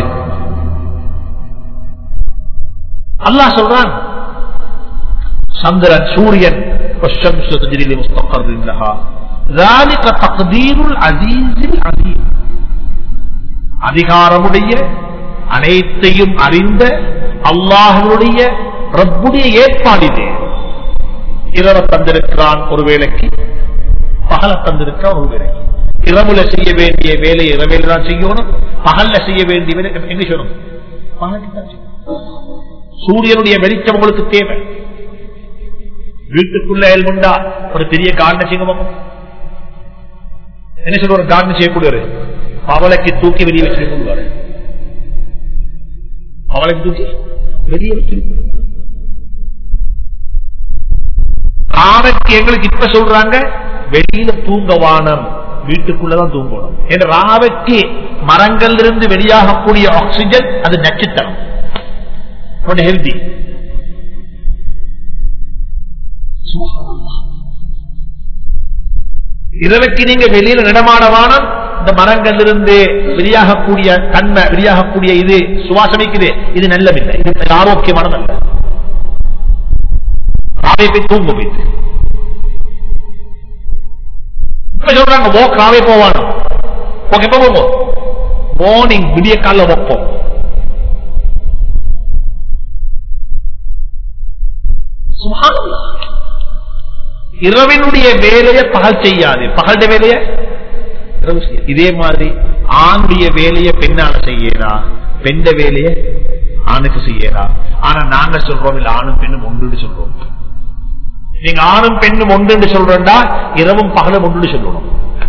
அல்லாஹ் சொல்றான் சந்திரன் சூரியன் والشمس تجري لمستقر لها ذلك تقدير العزيز العليم அதிகாரமுடைய அனைத்தையும் அறிந்த அல்லாஹனுடைய ரப்புடைய ஏற்பாடிலே இரவை தந்திருக்கிறான் ஒரு வேலைக்கு பகல தந்திருக்கிறான் ஒரு வேலைக்கு இரவுல செய்ய வேண்டிய வேலையை இரவையில தான் செய்யணும் பகல்ல செய்ய வேண்டிய வேலை எங்க செய்யணும் பகலுக்கு தான் செய்யணும். சூரியனுடைய வெளிச்சம் உங்களுக்கு தேவை வீட்டுக்குள்ள எல்முண்டா ஒரு பெரிய காரணம் செய்ய பார்ப்போம் என்ன சொல்ற ஒரு காரணம் செய்யக்கூடியவர் பவளைக்கு தூக்கி வெளியே வச்சிருக்க பவளைக்கு தூக்கி வெளியே வச்சிருக்க ராவைக்கு எங்களுக்கு இப்ப சொல்றாங்க வெளியில தூங்க வானம் வீட்டுக்குள்ளதான் தூங்கணும் என்ற ராவைக்கு மரங்கள்ல இருந்து வெளியாகக்கூடிய ஆக்சிஜன் அது நச்சுத்தனம் ஹெல்தி இரவுக்கு நீங்க வெளியில நடமாடவானம் இந்த மரங்கள்ல இருந்து வெளியாகக்கூடிய தன்மை வெளியாகக்கூடிய இது சுவாசமிக்குது இது நல்லதில்லை இது ஆரோக்கியமானதல்ல ராவை போய் தூங்க போயிட்டு இப்ப சொல்றாங்க walk ராவே போவானோ ஓகே எப்ப போவோம் மார்னிங் விடிய கால வைப்போம் சுப்ஹானல்லாஹ். இரவினுடைய வேலையை பகல் செய்யாது பகலுடைய வேலையை இரவு செய்யாது. இதே மாதிரி ஆணுடைய வேலையை பெண்ணால செய்யறா பெண்ட வேலையை ஆணுக்கு செய்யறா ஆனா நாங்க சொல்றோம் இல்ல ஆணும் பெண்ணும் ஒன்று சொல்றோம் நீங்க ஆணும் பெண்ணும் ஒன்று சொல்றா இரவும் பகலும் ஒன்று சொல்லணும்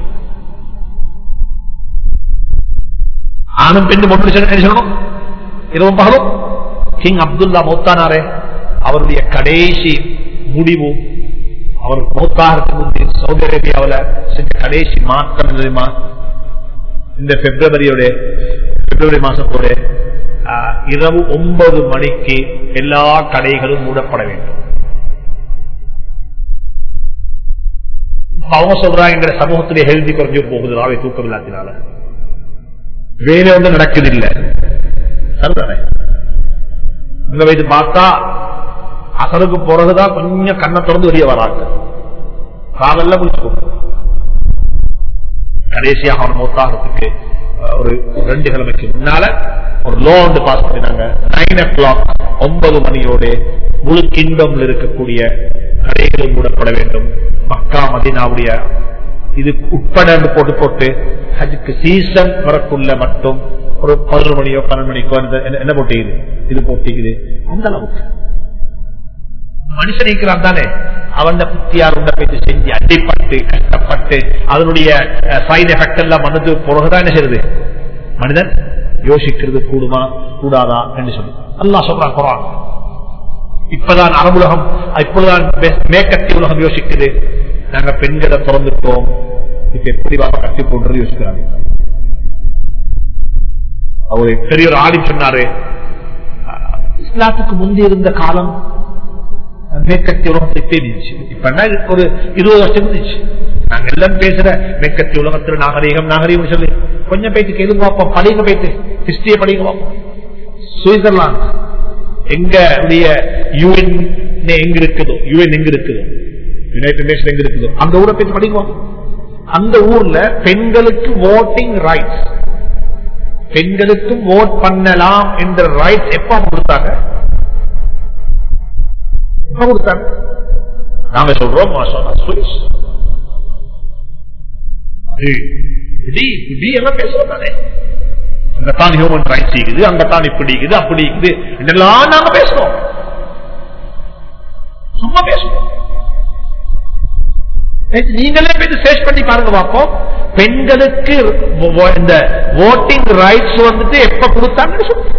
ஆணும் பெண்ணும் ஒன்று சொல்ல என்ன சொல்லணும் இரவும் பகலும் கிங் அப்துல்லா மௌத்தானாரே அவருடைய கடைசி முடிவு அவர் மௌத்தாகிறதுக்கு முந்தைய சவுதி அரேபியாவில் செஞ்ச கடைசி மாற்றம் என்ன தெரியுமா இந்த பிப்ரவரியோட பிப்ரவரி மாசத்தோட ஆஹ், இரவு ஒன்பது மணிக்கு எல்லா கடைகளும் மூடப்பட வேண்டும் இப்ப அவங்க சொல்றாங்க எங்க சமூகத்திலே ஹெல்தி குறைஞ்சு போகுது ராவை தூக்கம் இல்லாத்தினால வேலை ஒன்று நடக்குது இல்ல சரிதானே இங்க வைத்து பார்த்தா அசலுக்கு பிறகுதான் கொஞ்சம் கண்ணை திறந்து வெளியே வராங்க காவல்ல முடிச்சுக்கோ கடைசியாக அவர் மூத்தாகிறதுக்கு அஹ், ஒரு ரெண்டு கிழமைக்கு முன்னால ஒரு லோ ஒன்று பாஸ் பண்ணினாங்க நைன் ஓ கிளாக் ஒன்பது மணியோடு முழு கிங்டம்ல இருக்கக்கூடிய கடைகளும் மூடப்பட வேண்டும் மக்கா மதினாவுடைய இது உட்பட என்று போட்டு போட்டு அதுக்கு சீசன் வரக்குள்ள மட்டும் ஒரு பதினொரு மணியோ பன்னெண்டு மணிக்கோ அந்த- என்ன- என்ன போட்டிக்குது இது போட்டிக்குது அந்த அளவுக்கு மனுஷன் இருக்கிறான் தானே அவன் புத்தியார் உண்ட போயிட்டு செஞ்சு அடிப்பட்டு கஷ்டப்பட்டு அதனுடைய சைடு எஃபெக்ட் எல்லாம் மனது பிறகுதான் என்ன செய்யுது மனிதன் யோசிக்கிறது கூடுமா கூடாதா என்று சொல்லி அல்லாஹ் சொல்றான் குரான் இப்பதான் அரபுலகம் இப்பொழுதுதான் மே- மேற்கத்திய உலகம் யோசிக்குது நாங்க பெண்களை திறந்துட்டோம் இப்ப எப்படி வாப்பா கட்டி போன்றது யோசிக்கிறாங்க அவர் பெரிய ஒரு ஆடி சொன்னாரு அஹ், இஸ்லாத்துக்கு முந்தி இருந்த காலம் மேற்கத்திய உலகத்தை தெரிஞ்சு இப்ப என்ன ஒரு இருபது வருஷம் இருந்துச்சு நாங்க எல்லாம் பேசுற மேற்கத்திய உலகத்துல நாகரீகம் நாகரீகம் சொல்லி கொஞ்சம் பேச்சு கேது பார்ப்போம் படிங்க போயிட்டு ஹிஸ்டரிய படிங்க பார்ப்போம் சுவிட்சர்லாந்து எங்க யூஎன் எங்க இருக்குதோ யூஎன் எங்க இருக்குதோ யுனைடெட் நேஷன் எங்க இருக்குதோ அந்த ஊரை போய் படிக்குவோம் அந்த ஊர்ல பெண்களுக்கு ஓட்டிங் ரைட்ஸ் பெண்களுக்கும் ஓட் பண்ணலாம் என்ற ரைட் எப்ப கொடுத்தாங்க எப்ப கொடுத்தாங்க நாங்க சொல்றோம் மாஷா சுவிஸ் இப்படி இப்படி எல்லாம் பேசுறோம் தானே அங்கத்தான் ஹியூமன் ரைட்ஸ் இருக்குது அங்கத்தான் இப்படி இருக்குது அப்படி இருக்குது இதெல்லாம் நாங்க பேசுறோம் சும்மா பேசுறோம் நீங்களே போய் சர்ச் பண்ணி பாருங்க பார்ப்போம் பெண்களுக்கு இந்த ஓட்டிங் ரைட்ஸ் வந்துட்டு எப்ப கொடுத்தாங்கன்னு சொல்லுங்க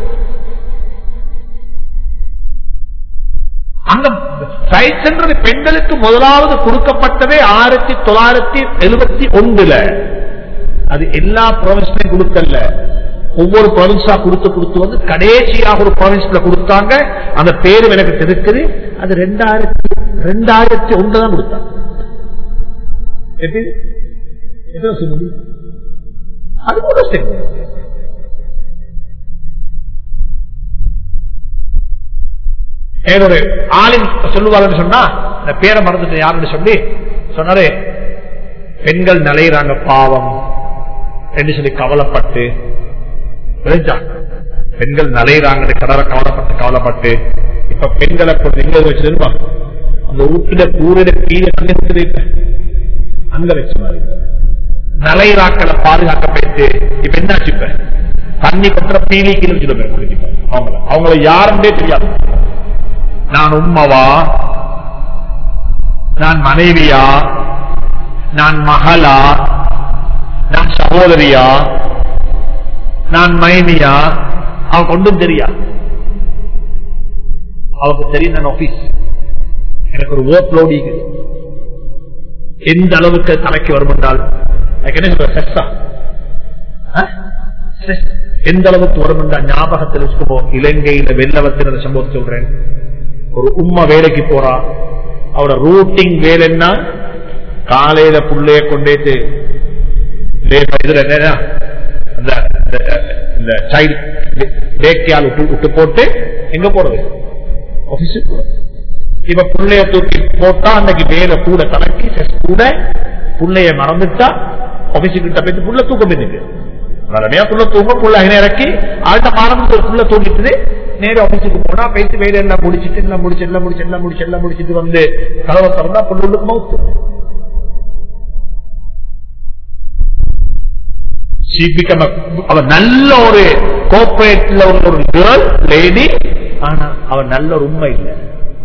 அந்த ரைட்ஸ் பெண்களுக்கு முதலாவது கொடுக்கப்பட்டதே ஆயிரத்தி தொள்ளாயிரத்தி எழுபத்தி ஒன்றுல அது எல்லா ப்ரொவின்ஸ்லையும் கொடுக்கல ஒவ்வொரு ப்ரொவின்ஸா கொடுத்து கொடுத்து வந்து கடைசியாக ஒரு ப்ரொவின்ஸ்ல கொடுத்தாங்க அந்த பேரும் எனக்கு தெரிக்குது அது ரெண்டாயிரத்தி ரெண்டாயிரத்தி ஒன்று தான் கொடுத்தாங்க எப்படி எத்தனை சொல்லுங்க அது கூட சரி ஏதொரு ஆளின் சொல்லுவாருன்னு சொன்னா இந்த பேரை மறந்துட்டு யாருன்னு சொல்லி சொன்னாரு பெண்கள் நிலையிறாங்க பாவம் என்று சொல்லி கவலைப்பட்டு விளைஞ்சா பெண்கள் நிலையிறாங்க கடலை கவலைப்பட்டு கவலைப்பட்டு இப்ப பெண்களை கொண்டு எங்க வச்சிருப்பா அந்த வீட்டுல கூறிட கீழே தண்ணி விட்டு அங்க வச்ச மாதிரி நிலையிறாக்களை பாதுகாக்க போயிட்டு இப்ப என்னாச்சு இப்ப தண்ணி கொட்டுற பீலி கீழே வச்சுட்டு அவங்கள அவங்கள யாருன்னே தெரியாது நான் உம்மவா நான் மனைவியா நான் மகளா நான் சகோதரியா நான் மைனியா அவன் கொண்டும் தெரியா அவருக்கு தெரியும் நான் ஆபீஸ் எனக்கு ஒரு ஓட் லோடி எந்த அளவுக்கு தலைக்கு வரும் என்றால் என்ன சொல்ற எந்த அளவுக்கு வரும் என்றால் ஞாபகத்தில் வச்சுக்கோ இலங்கையில வெள்ளவத்தின சம்பவம் சொல்றேன் ஒரு உம்மா வேலைக்கு போறா அவரோட ரூட்டிங் வேலைன்னா காலையில புள்ளைய கொண்டேட்டு இதுல இந்த சைல்டு டேக்கியால் விட்டு விட்டு போட்டு எங்க போறது ஆபீஸுக்கு இப்ப புள்ளைய தூக்கி போட்டா அன்னைக்கு வேலை கூட கலக்கி கூட புள்ளைய மறந்துட்டா ஆபீஸுக்கு கிட்ட போயிட்டு புள்ள தூக்கம் போயிருக்கு வளமையா புள்ள தூங்க புள்ள இறக்கி ஆழ்த்த மறந்து புள்ள தூங்கிட்டு நேர ஆபீஸுக்கு போனா போயிட்டு வேலை எல்லாம் முடிச்சிட்டு எல்லாம் முடிச்சு எல்லாம் முடிச்சு எல்லாம் முடிச்சு எல்லாம் முடிச்சிட்டு வந்து கதவை திறந்தா புள்ளுக்கு மவுத்து அவ நல்ல ஒரு கோஆபரேட்ல ஒரு கேர்ள் லேடி ஆனா அவ நல்ல ஒரு உண்மை இல்லை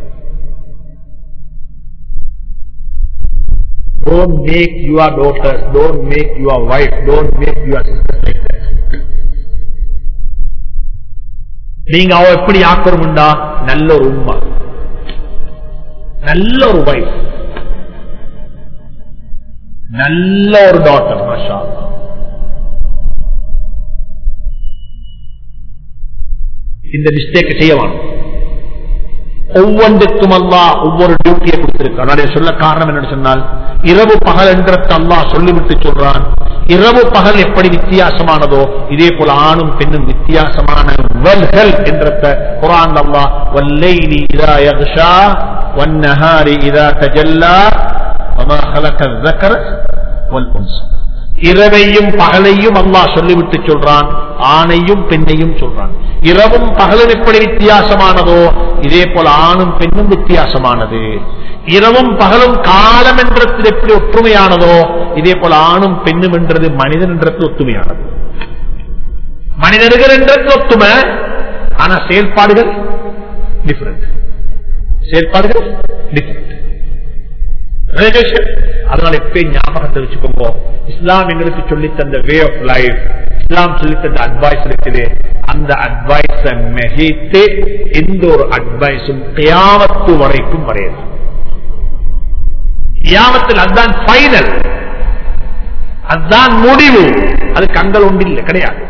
Don't make your daughters, don't make your wife, don't make your sisters like that. நீங்க அவ எப்படி ஆக்கணும்டா நல்ல ஒரு உண்மை நல்ல ஒரு வைஃப் நல்ல ஒரு டாக்டர் மாஷா இந்த மிஸ்டேக் செய்யவான் ஒவ்வொன்றுக்கும் அல்லா ஒவ்வொரு டியூட்டியை கொடுத்திருக்கான் சொல்ல காரணம் என்னன்னு சொன்னால் இரவு பகல் என்ற அல்லா சொல்லிவிட்டு சொல்றான் இரவு பகல் எப்படி வித்தியாசமானதோ இதே போல ஆணும் பெண்ணும் வித்தியாசமான வல்கள் என்ற குரான் அல்லா வல்லைலி இதா யக்ஷா வன்னஹாரி இதா தஜல்லா வமா خلق الذكر والانثى இரவையும் பகலையும் அல்லாஹ் சொல்லிவிட்டு சொல்றான் ஆணையும் பெண்ணையும் சொல்றான் இரவும் பகலும் எப்படி வித்தியாசமானதோ இதே போல ஆணும் பெண்ணும் வித்தியாசமானது இரவும் பகலும் காலம் என்றத்தில் எப்படி ஒற்றுமையானதோ இதே போல ஆணும் பெண்ணும் என்றது மனிதன் என்றத்தில் ஒத்துமையானது மனிதர்கள் என்றது ஒத்துமை ஆனா செயல்பாடுகள் டிஃபரெண்ட் செயல்பாடுகள் டிஃபரெண்ட் அதனால எப்ப ஞாபகத்தை வச்சுக்கோங்க இஸ்லாம் எங்களுக்கு சொல்லி தந்த வே ஆஃப் லைஃப் இஸ்லாம் சொல்லி தந்த அட்வைஸ் இருக்குது அந்த அட்வைஸ மெகித்து எந்த ஒரு அட்வைஸும் கியாமத்து வரைக்கும் வரையலாம் கியாமத்தில் அதுதான் பைனல் அதுதான் முடிவு அது கண்கள் ஒன்று இல்லை கிடையாது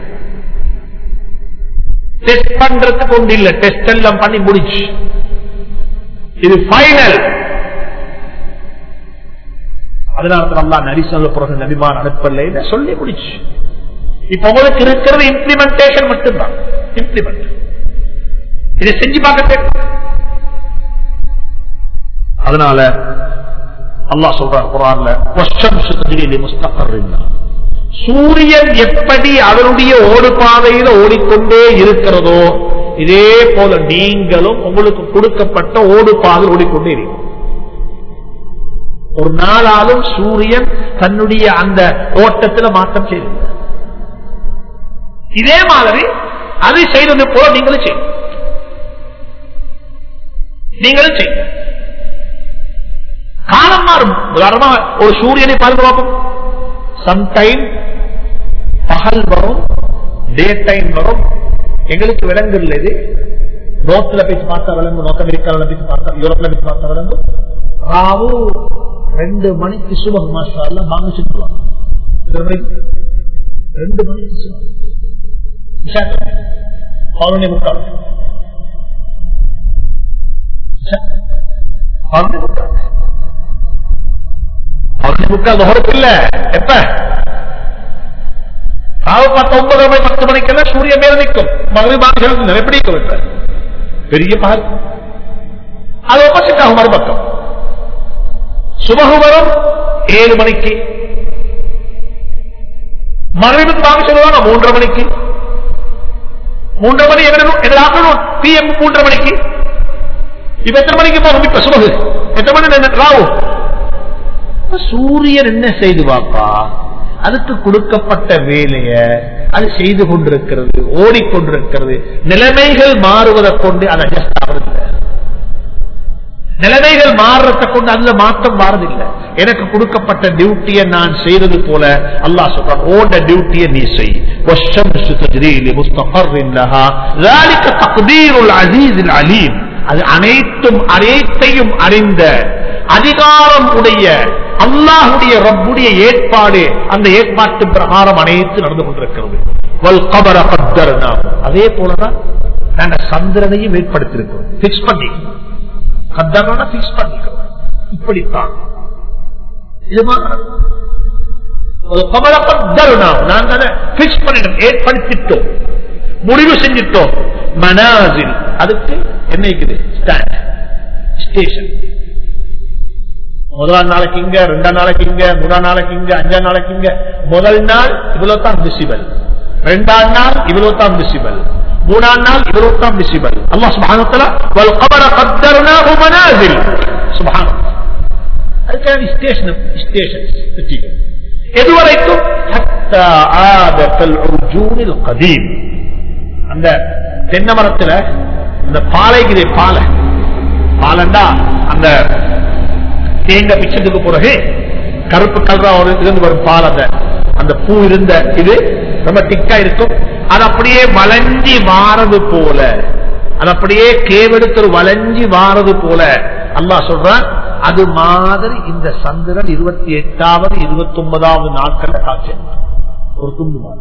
டெஸ்ட் பண்றதுக்கு ஒன்று இல்லை டெஸ்ட் எல்லாம் பண்ணி முடிச்சு இது பைனல் அதனால அல்லா நரி சொல்ல பிறகு நபிமான் அனுப்பல சொல்லி முடிச்சு இப்ப உங்களுக்கு இருக்கிறது இம்ப்ளிமெண்டேஷன் மட்டும்தான் இம்ப்ளிமெண்ட் இதை செஞ்சு பார்க்க அதனால அல்லாஹ் சொல்றான் குரான்ல வருஷம் சுத்தகிரி முஸ்தகர் சூரியன் எப்படி அதனுடைய ஓடு பாதையில ஓடிக்கொண்டே இருக்கிறதோ இதே போல நீங்களும் உங்களுக்கு கொடுக்கப்பட்ட ஓடு பாதையில் ஓடிக்கொண்டே இருக்கும் ஒரு நாளாலும் சூரியன் தன்னுடைய அந்த ஓட்டத்தில் மாற்றம் செய்து இதே மாதிரி அதை செய்தது போல நீங்களும் செய்யும் நீங்களும் செய்யும் காலம் மாறும் உதாரணமா ஒரு சூரியனை பாருங்க பார்ப்போம் சம்டைம் பகல் வரும் டே டைம் வரும் எங்களுக்கு விளங்குறது இது நோத்துல பேசி பார்த்தா விளங்கும் நோர்த் அமெரிக்காவில் பேசி பார்த்தா யூரோப்ல பேசி பார்த்தா விளங்கும் ராவு ரெண்டு மணிக்கு சுபம் மாஸ்டர் எல்லாம் வாங்க சொல்லுவாங்க ரெண்டு மணிக்கு சுபம் பதினொன்னே முக்கால் பதினொன்னே முக்கால் பதினொன்னே முக்கால் முகரத்து இல்ல எப்ப ராவு பார்த்த ஒன்பது மணி பத்து மணிக்கெல்லாம் சூரியன் மேல நிற்கும் மகிழ்வாங்க எப்படி இருக்கும் பெரிய பகல் அது ஆப்போசிட் ஆகும் மறுபக்கம் சுபகு வரும் ஏழு மணிக்கு மகிழ்வுக்கு வாங்க சொல்லுவாங்க மூன்றரை மணிக்கு மூன்றரை மணி எங்க பிஎம் மூன்றரை மணிக்கு இப்ப எத்தனை மணிக்கு போகும் இப்ப சுபகு எத்தனை மணி ராவு சூரியன் என்ன செய்து பாப்பா அதுக்கு கொடுக்கப்பட்ட வேலைய அது செய்து கொண்டிருக்கிறது ஓடிக்கொண்டிருக்கிறது நிலைமைகள் மாறுவதை கொண்டு அது அட்ஜஸ்ட் ஆவதில்லை நிலைமைகள் மாறுறத கொண்டு அதுல மாற்றம் மாறதில்லை எனக்கு கொடுக்கப்பட்ட டியூட்டியை நான் செய்தது போல அல்லாஹ் சொல்றான் ஓட டியூட்டியை நீ செய் அது அனைத்தும் அனைத்தையும் அறிந்த அதிகாரம் உடைய அல்லாஹுடைய ரப்புடைய ஏற்பாடு அந்த ஏற்பாட்டு பிரகாரம் அனைத்து நடந்து கொண்டிருக்கிறது அதே போலதான் நாங்க சந்திரனையும் ஏற்படுத்திருக்கிறோம் பிக்ஸ் பண்ணி கத்தரனா பிக்ஸ் பண்ணிக்கிறோம் இப்படித்தான் இது ஏற்படுத்திட்டோம் முடிவு செஞ்சிட்டோம் மனாசில் அதுக்கு என்ன இருக்குது ஸ்டாண்ட் ஸ்டேஷன் முதலாம் நாளைக்கு இங்க ரெண்டாம் நாளைக்கு இங்க மூணாம் நாளைக்கு இங்க அஞ்சாம் நாளைக்கு இங்க முதல் நாள் இவ்வளவு தான் விசிபல் ரெண்டாம் நாள் இவ்வளவு தான் விசிபல் மூணாம் நாள் இவ்வளவு தான் விசிபல் அல்லா சுபானத்துல والقمر قدرناه منازل سبحان அதுக்கான ஸ்டேஷன் ஸ்டேஷன் எதுவரைக்கும் حتى عاد كالعرجون القديم அந்த தென்னை மரத்துல அந்த பாலைக்குதே பாலை பாலண்டா அந்த தேங்காய் பிச்சத்துக்கு பிறகு கருப்பு கலரா ஒரு இருந்து வரும் பால் அந்த அந்த பூ இருந்த இது ரொம்ப திக்கா இருக்கும் அது அப்படியே வளைஞ்சி வாரது போல அது அப்படியே கேவெடுத்து வளைஞ்சி வாரது போல அல்லாஹ் சொல்றான் அது மாதிரி இந்த சந்திரன் இருபத்தி எட்டாவது இருபத்தி ஒன்பதாவது நாட்கள்ல காட்சி ஒரு துண்டு மாதிரி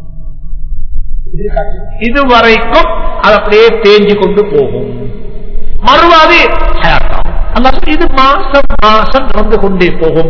இதுவரைக்கும் அது அப்படியே தேஞ்சு கொண்டு போகும் மறுவாது இது மாசம் மாசம் நடந்து கொண்டே போகும்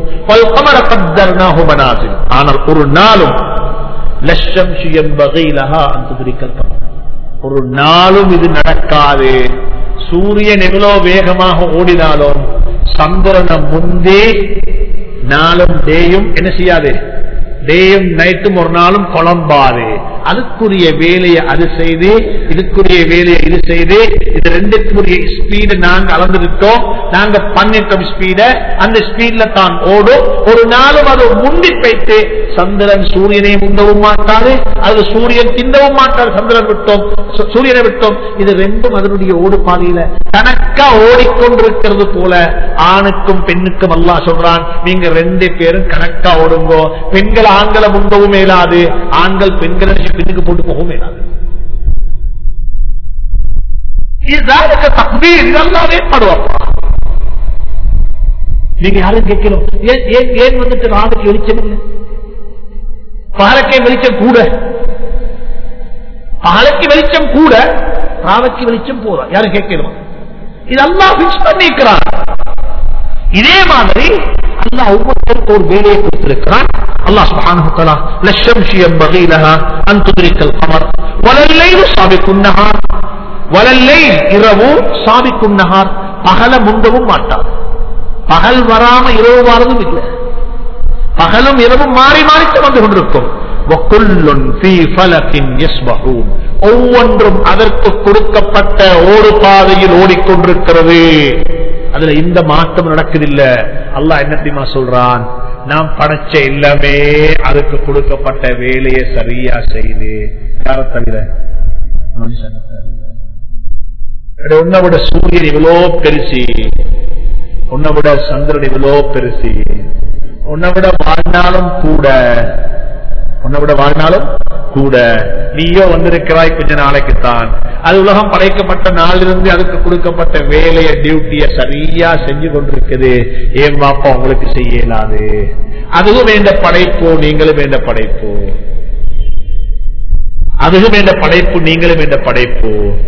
ஆனால் ஒரு நாளும் லட்சம் சுயம் வகையிலகா அந்த ஒரு நாளும் இது நடக்காது சூரியன் எவ்வளவு வேகமாக ஓடினாலும் சந்திரனை முந்தே நாளும் டேயும் என்ன செய்யாது டேயும் நைட்டும் ஒரு நாளும் குழம்பாது அதுக்குரிய வேலையை அது செய்து இதுக்குரிய வேலையை இது செய்து இது ரெண்டுக்குரிய ஸ்பீடு நாங்க அளந்துட்டோம் நாங்க பண்ணிட்டோம் ஸ்பீட அந்த ஸ்பீட்ல தான் ஓடும் ஒரு நாளும் அது முந்தி வைத்து சந்திரன் சூரியனை முந்தவும் மாட்டாது அது சூரியன் திண்டவும் மாட்டாது சந்திரன் விட்டோம் சூரியனை விட்டோம் இது ரெண்டும் அதனுடைய ஓடு பாதையில கணக்கா ஓடிக்கொண்டிருக்கிறது போல ஆணுக்கும் பெண்ணுக்கும் அல்லா சொல்றான் நீங்க ரெண்டு பேரும் கணக்கா ஓடுங்கோ பெண்கள் ஆண்களை முந்தவும் மேலாது ஆண்கள் பெண்களை பின்னுக்கு போட்டு போகவும் மேலாது இதெல்லாம் ஏற்படுவாப்பா நீங்க யாரும் கேட்கணும் ஏன் ஏன் ஏன் வந்துட்டு ராவுக்கு வெளிச்சம் இல்லை பாலக்கே வெளிச்சம் கூட பாலக்கு வெளிச்சம் கூட ராவுக்கு வெளிச்சம் போதா யாரும் கேட்கணும் இதெல்லாம் பிக்ஸ் பண்ணிக்கிறான் இதே மாதிரி அல்லாஹ் ஒவ்வொருத்தருக்கு ஒரு வேலையை கொடுத்திருக்கிறான் அல்லாஹ் சுப்ஹானஹு வ தஆலா லஷம்ஷி ينبغي لها ان تدرك القمر ولا الليل سابق النهار ولا الليل இரவு سابق النهار பகல முந்தவும் மாட்டார் பகல் வராம இரவு வரதும் இல்லை பகலும் இரவும் மாறி மாறி வந்து கொண்டிருக்கும் وَكُلٌّ فِي فَلَكٍ يَسْبَحُونَ. ஒவ்வொன்றும் அதற்கு கொடுக்கப்பட்ட ஓடு பாதையில் ஓடிக்கொண்டிருக்கிறது அதுல இந்த மாற்றம் நடக்குதில்ல அல்லாஹ் என்ன தெரியுமா சொல்றான் நாம் படைச்ச எல்லாமே அதுக்கு கொடுக்கப்பட்ட வேலையை சரியா செய்து யார தவிர மனுஷனை தவிர. உன்னை விட சூரியன் இவ்வளோ பெருசி உன்னை விட சந்திரன் இவ்வளோ பெருசி உன்னை விட வாழ்ந்தாலும் கூட உன்னை விட வாழ்ந்தாலும் கூட நீயோ வந்திருக்கிறாய் கொஞ்ச நாளைக்குத்தான் அது உலகம் படைக்கப்பட்ட நாளிலிருந்து அதுக்கு கொடுக்கப்பட்ட வேலையை டியூட்டிய சரியா செஞ்சு கொண்டிருக்குது ஏன் பாப்பா உங்களுக்கு செய்ய இயலாது அதுவும் வேண்ட படைப்போ நீங்களும் வேண்ட படைப்போ அதுவும் வேண்ட படைப்பு நீங்களும் வேண்ட படைப்பு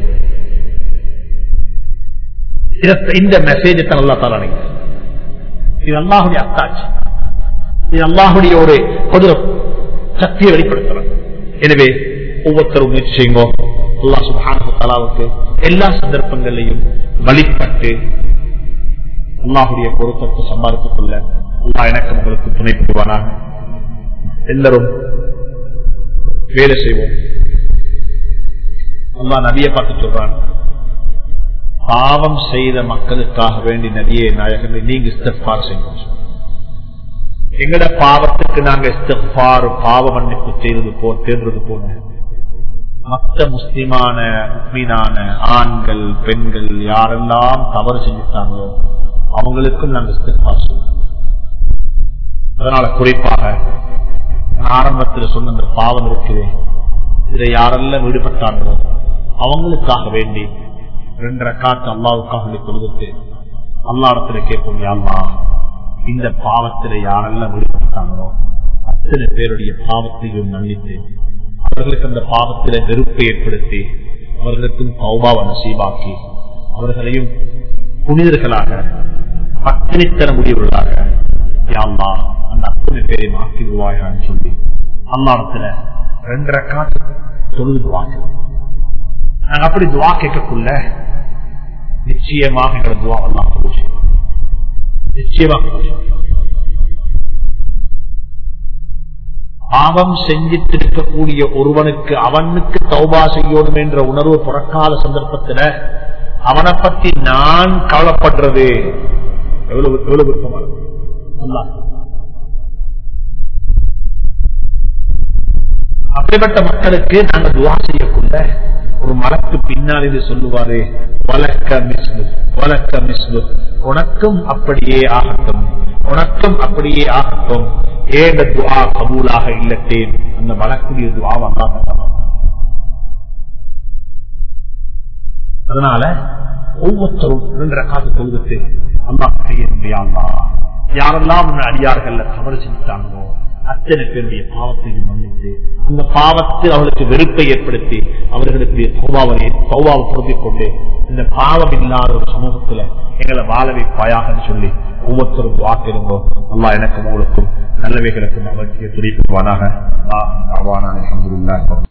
இத- இந்த மெசேஜ் தான் அல்லா தாலா நீங்க இது அல்லாஹுடைய அத்தாட்சி இது அல்லாஹுடைய ஒரு பொது சக்தியை வெளிப்படுத்துறாங்க எனவே ஒவ்வொருத்தரும் முயற்சி செய்யுங்க அல்லா சுபான தலாவுக்கு எல்லா சந்தர்ப்பங்களையும் வழிபட்டு அல்லாஹுடைய பொருத்தத்தை சம்பாதித்துக் கொள்ள அல்லாஹ் எனக்கு உங்களுக்கு துணை புரிவானாக எல்லாரும் வேலை செய்வோம் அல்லாஹ் நபியை பார்த்து சொல்றான் பாவம் செய்த மக்களுக்காக வேண்டி நபியே நாயகமே நீங்க இஸ்திஃபார் செய்யணும் எங்கட பாவத்துக்கு நாங்க இஸ்திஃபார் பாவ மன்னிப்பு செய்தது போ தேர்ந்தது போன மற்ற முஸ்லிமான மீனான ஆண்கள் பெண்கள் யாரெல்லாம் தவறு செஞ்சுட்டாங்களோ அவங்களுக்கும் நாங்க இஸ்திஃபார் செய்வோம் அதனால குறிப்பாக நான் ஆரம்பத்தில் சொன்ன அந்த பாவம் இருக்குது இதை யாரெல்லாம் விடுபட்டாங்களோ அவங்களுக்காக வேண்டி ரெண்டரை காத்து அல்லாவுக்காக வேண்டி கொடுத்துட்டு அல்லா இடத்துல கேட்போம் யாழ்லா இந்த பாவத்தில் யாரெல்லாம் விடுபட்டாங்களோ அத்தனை பேருடைய பாவத்தையும் மன்னித்து அவர்களுக்கு அந்த பாவத்தில வெறுப்பை ஏற்படுத்தி அவர்களுக்கும் பௌபாவ நசீபாக்கி அவர்களையும் புனிதர்களாக பத்தினித்தர முடிவுகளாக யாழ்லா அந்த அத்தனை பேரை மாற்றி விடுவாயான்னு சொல்லி அல்லாடத்துல ரெண்டரை காத்து தொழுது துவாக்கு நாங்க அப்படி துவா கேட்கக்குள்ள நிச்சயமாக எங்களை துவா அல்லா கபூல் செய்வான். நிச்சயமாக கபூல் செய்வான். பாவம் செஞ்சிட்டு இருக்கக்கூடிய ஒருவனுக்கு அவனுக்கு தௌபா செய்யணும் என்ற உணர்வு பிறக்காத சந்தர்ப்பத்துல அவனை பத்தி நான் கவலைப்படுறது எவ்வளவு எவ்வளவு விருப்பமானது அல்லாஹ் அப்படிப்பட்ட மக்களுக்கு நாங்க துவா செய்யக்குள்ள ஒரு மலக்கு பின்னால் இது சொல்லுவாரு வழக்க மிஸ்லு வழக்க மிஸ்லு உனக்கும் அப்படியே ஆகட்டும் உனக்கும் அப்படியே ஆகட்டும் ஏண்ட துவா கபூலாக இல்லட்டேன் அந்த மலக்குடைய துவா அதனால ஒவ்வொருத்தரும் ரெண்டு காத்து தொழுதுட்டு அம்மா கையெல்லாம் யாரெல்லாம் உன்னை அடியார்கள் தவறு செஞ்சுட்டாங்களோ அத்தனை பேருடைய பாவத்தையும் மன்னித்து அந்த பாவத்தில் அவர்களுக்கு வெறுப்பை ஏற்படுத்தி அவர்களுக்கு சௌபாவை சௌபாவை பொருத்திக் கொண்டு இந்த பாவம் இல்லாத ஒரு சமூகத்துல எங்களை வாழ வைப்பாயாக சொல்லி ஒவ்வொருத்தரும் வாக்கிருந்தோம் அல்லா எனக்கும் உங்களுக்கும் நல்லவைகளுக்கும் அவற்றிய துடிப்புவானாக دعوانا الحمد لله رب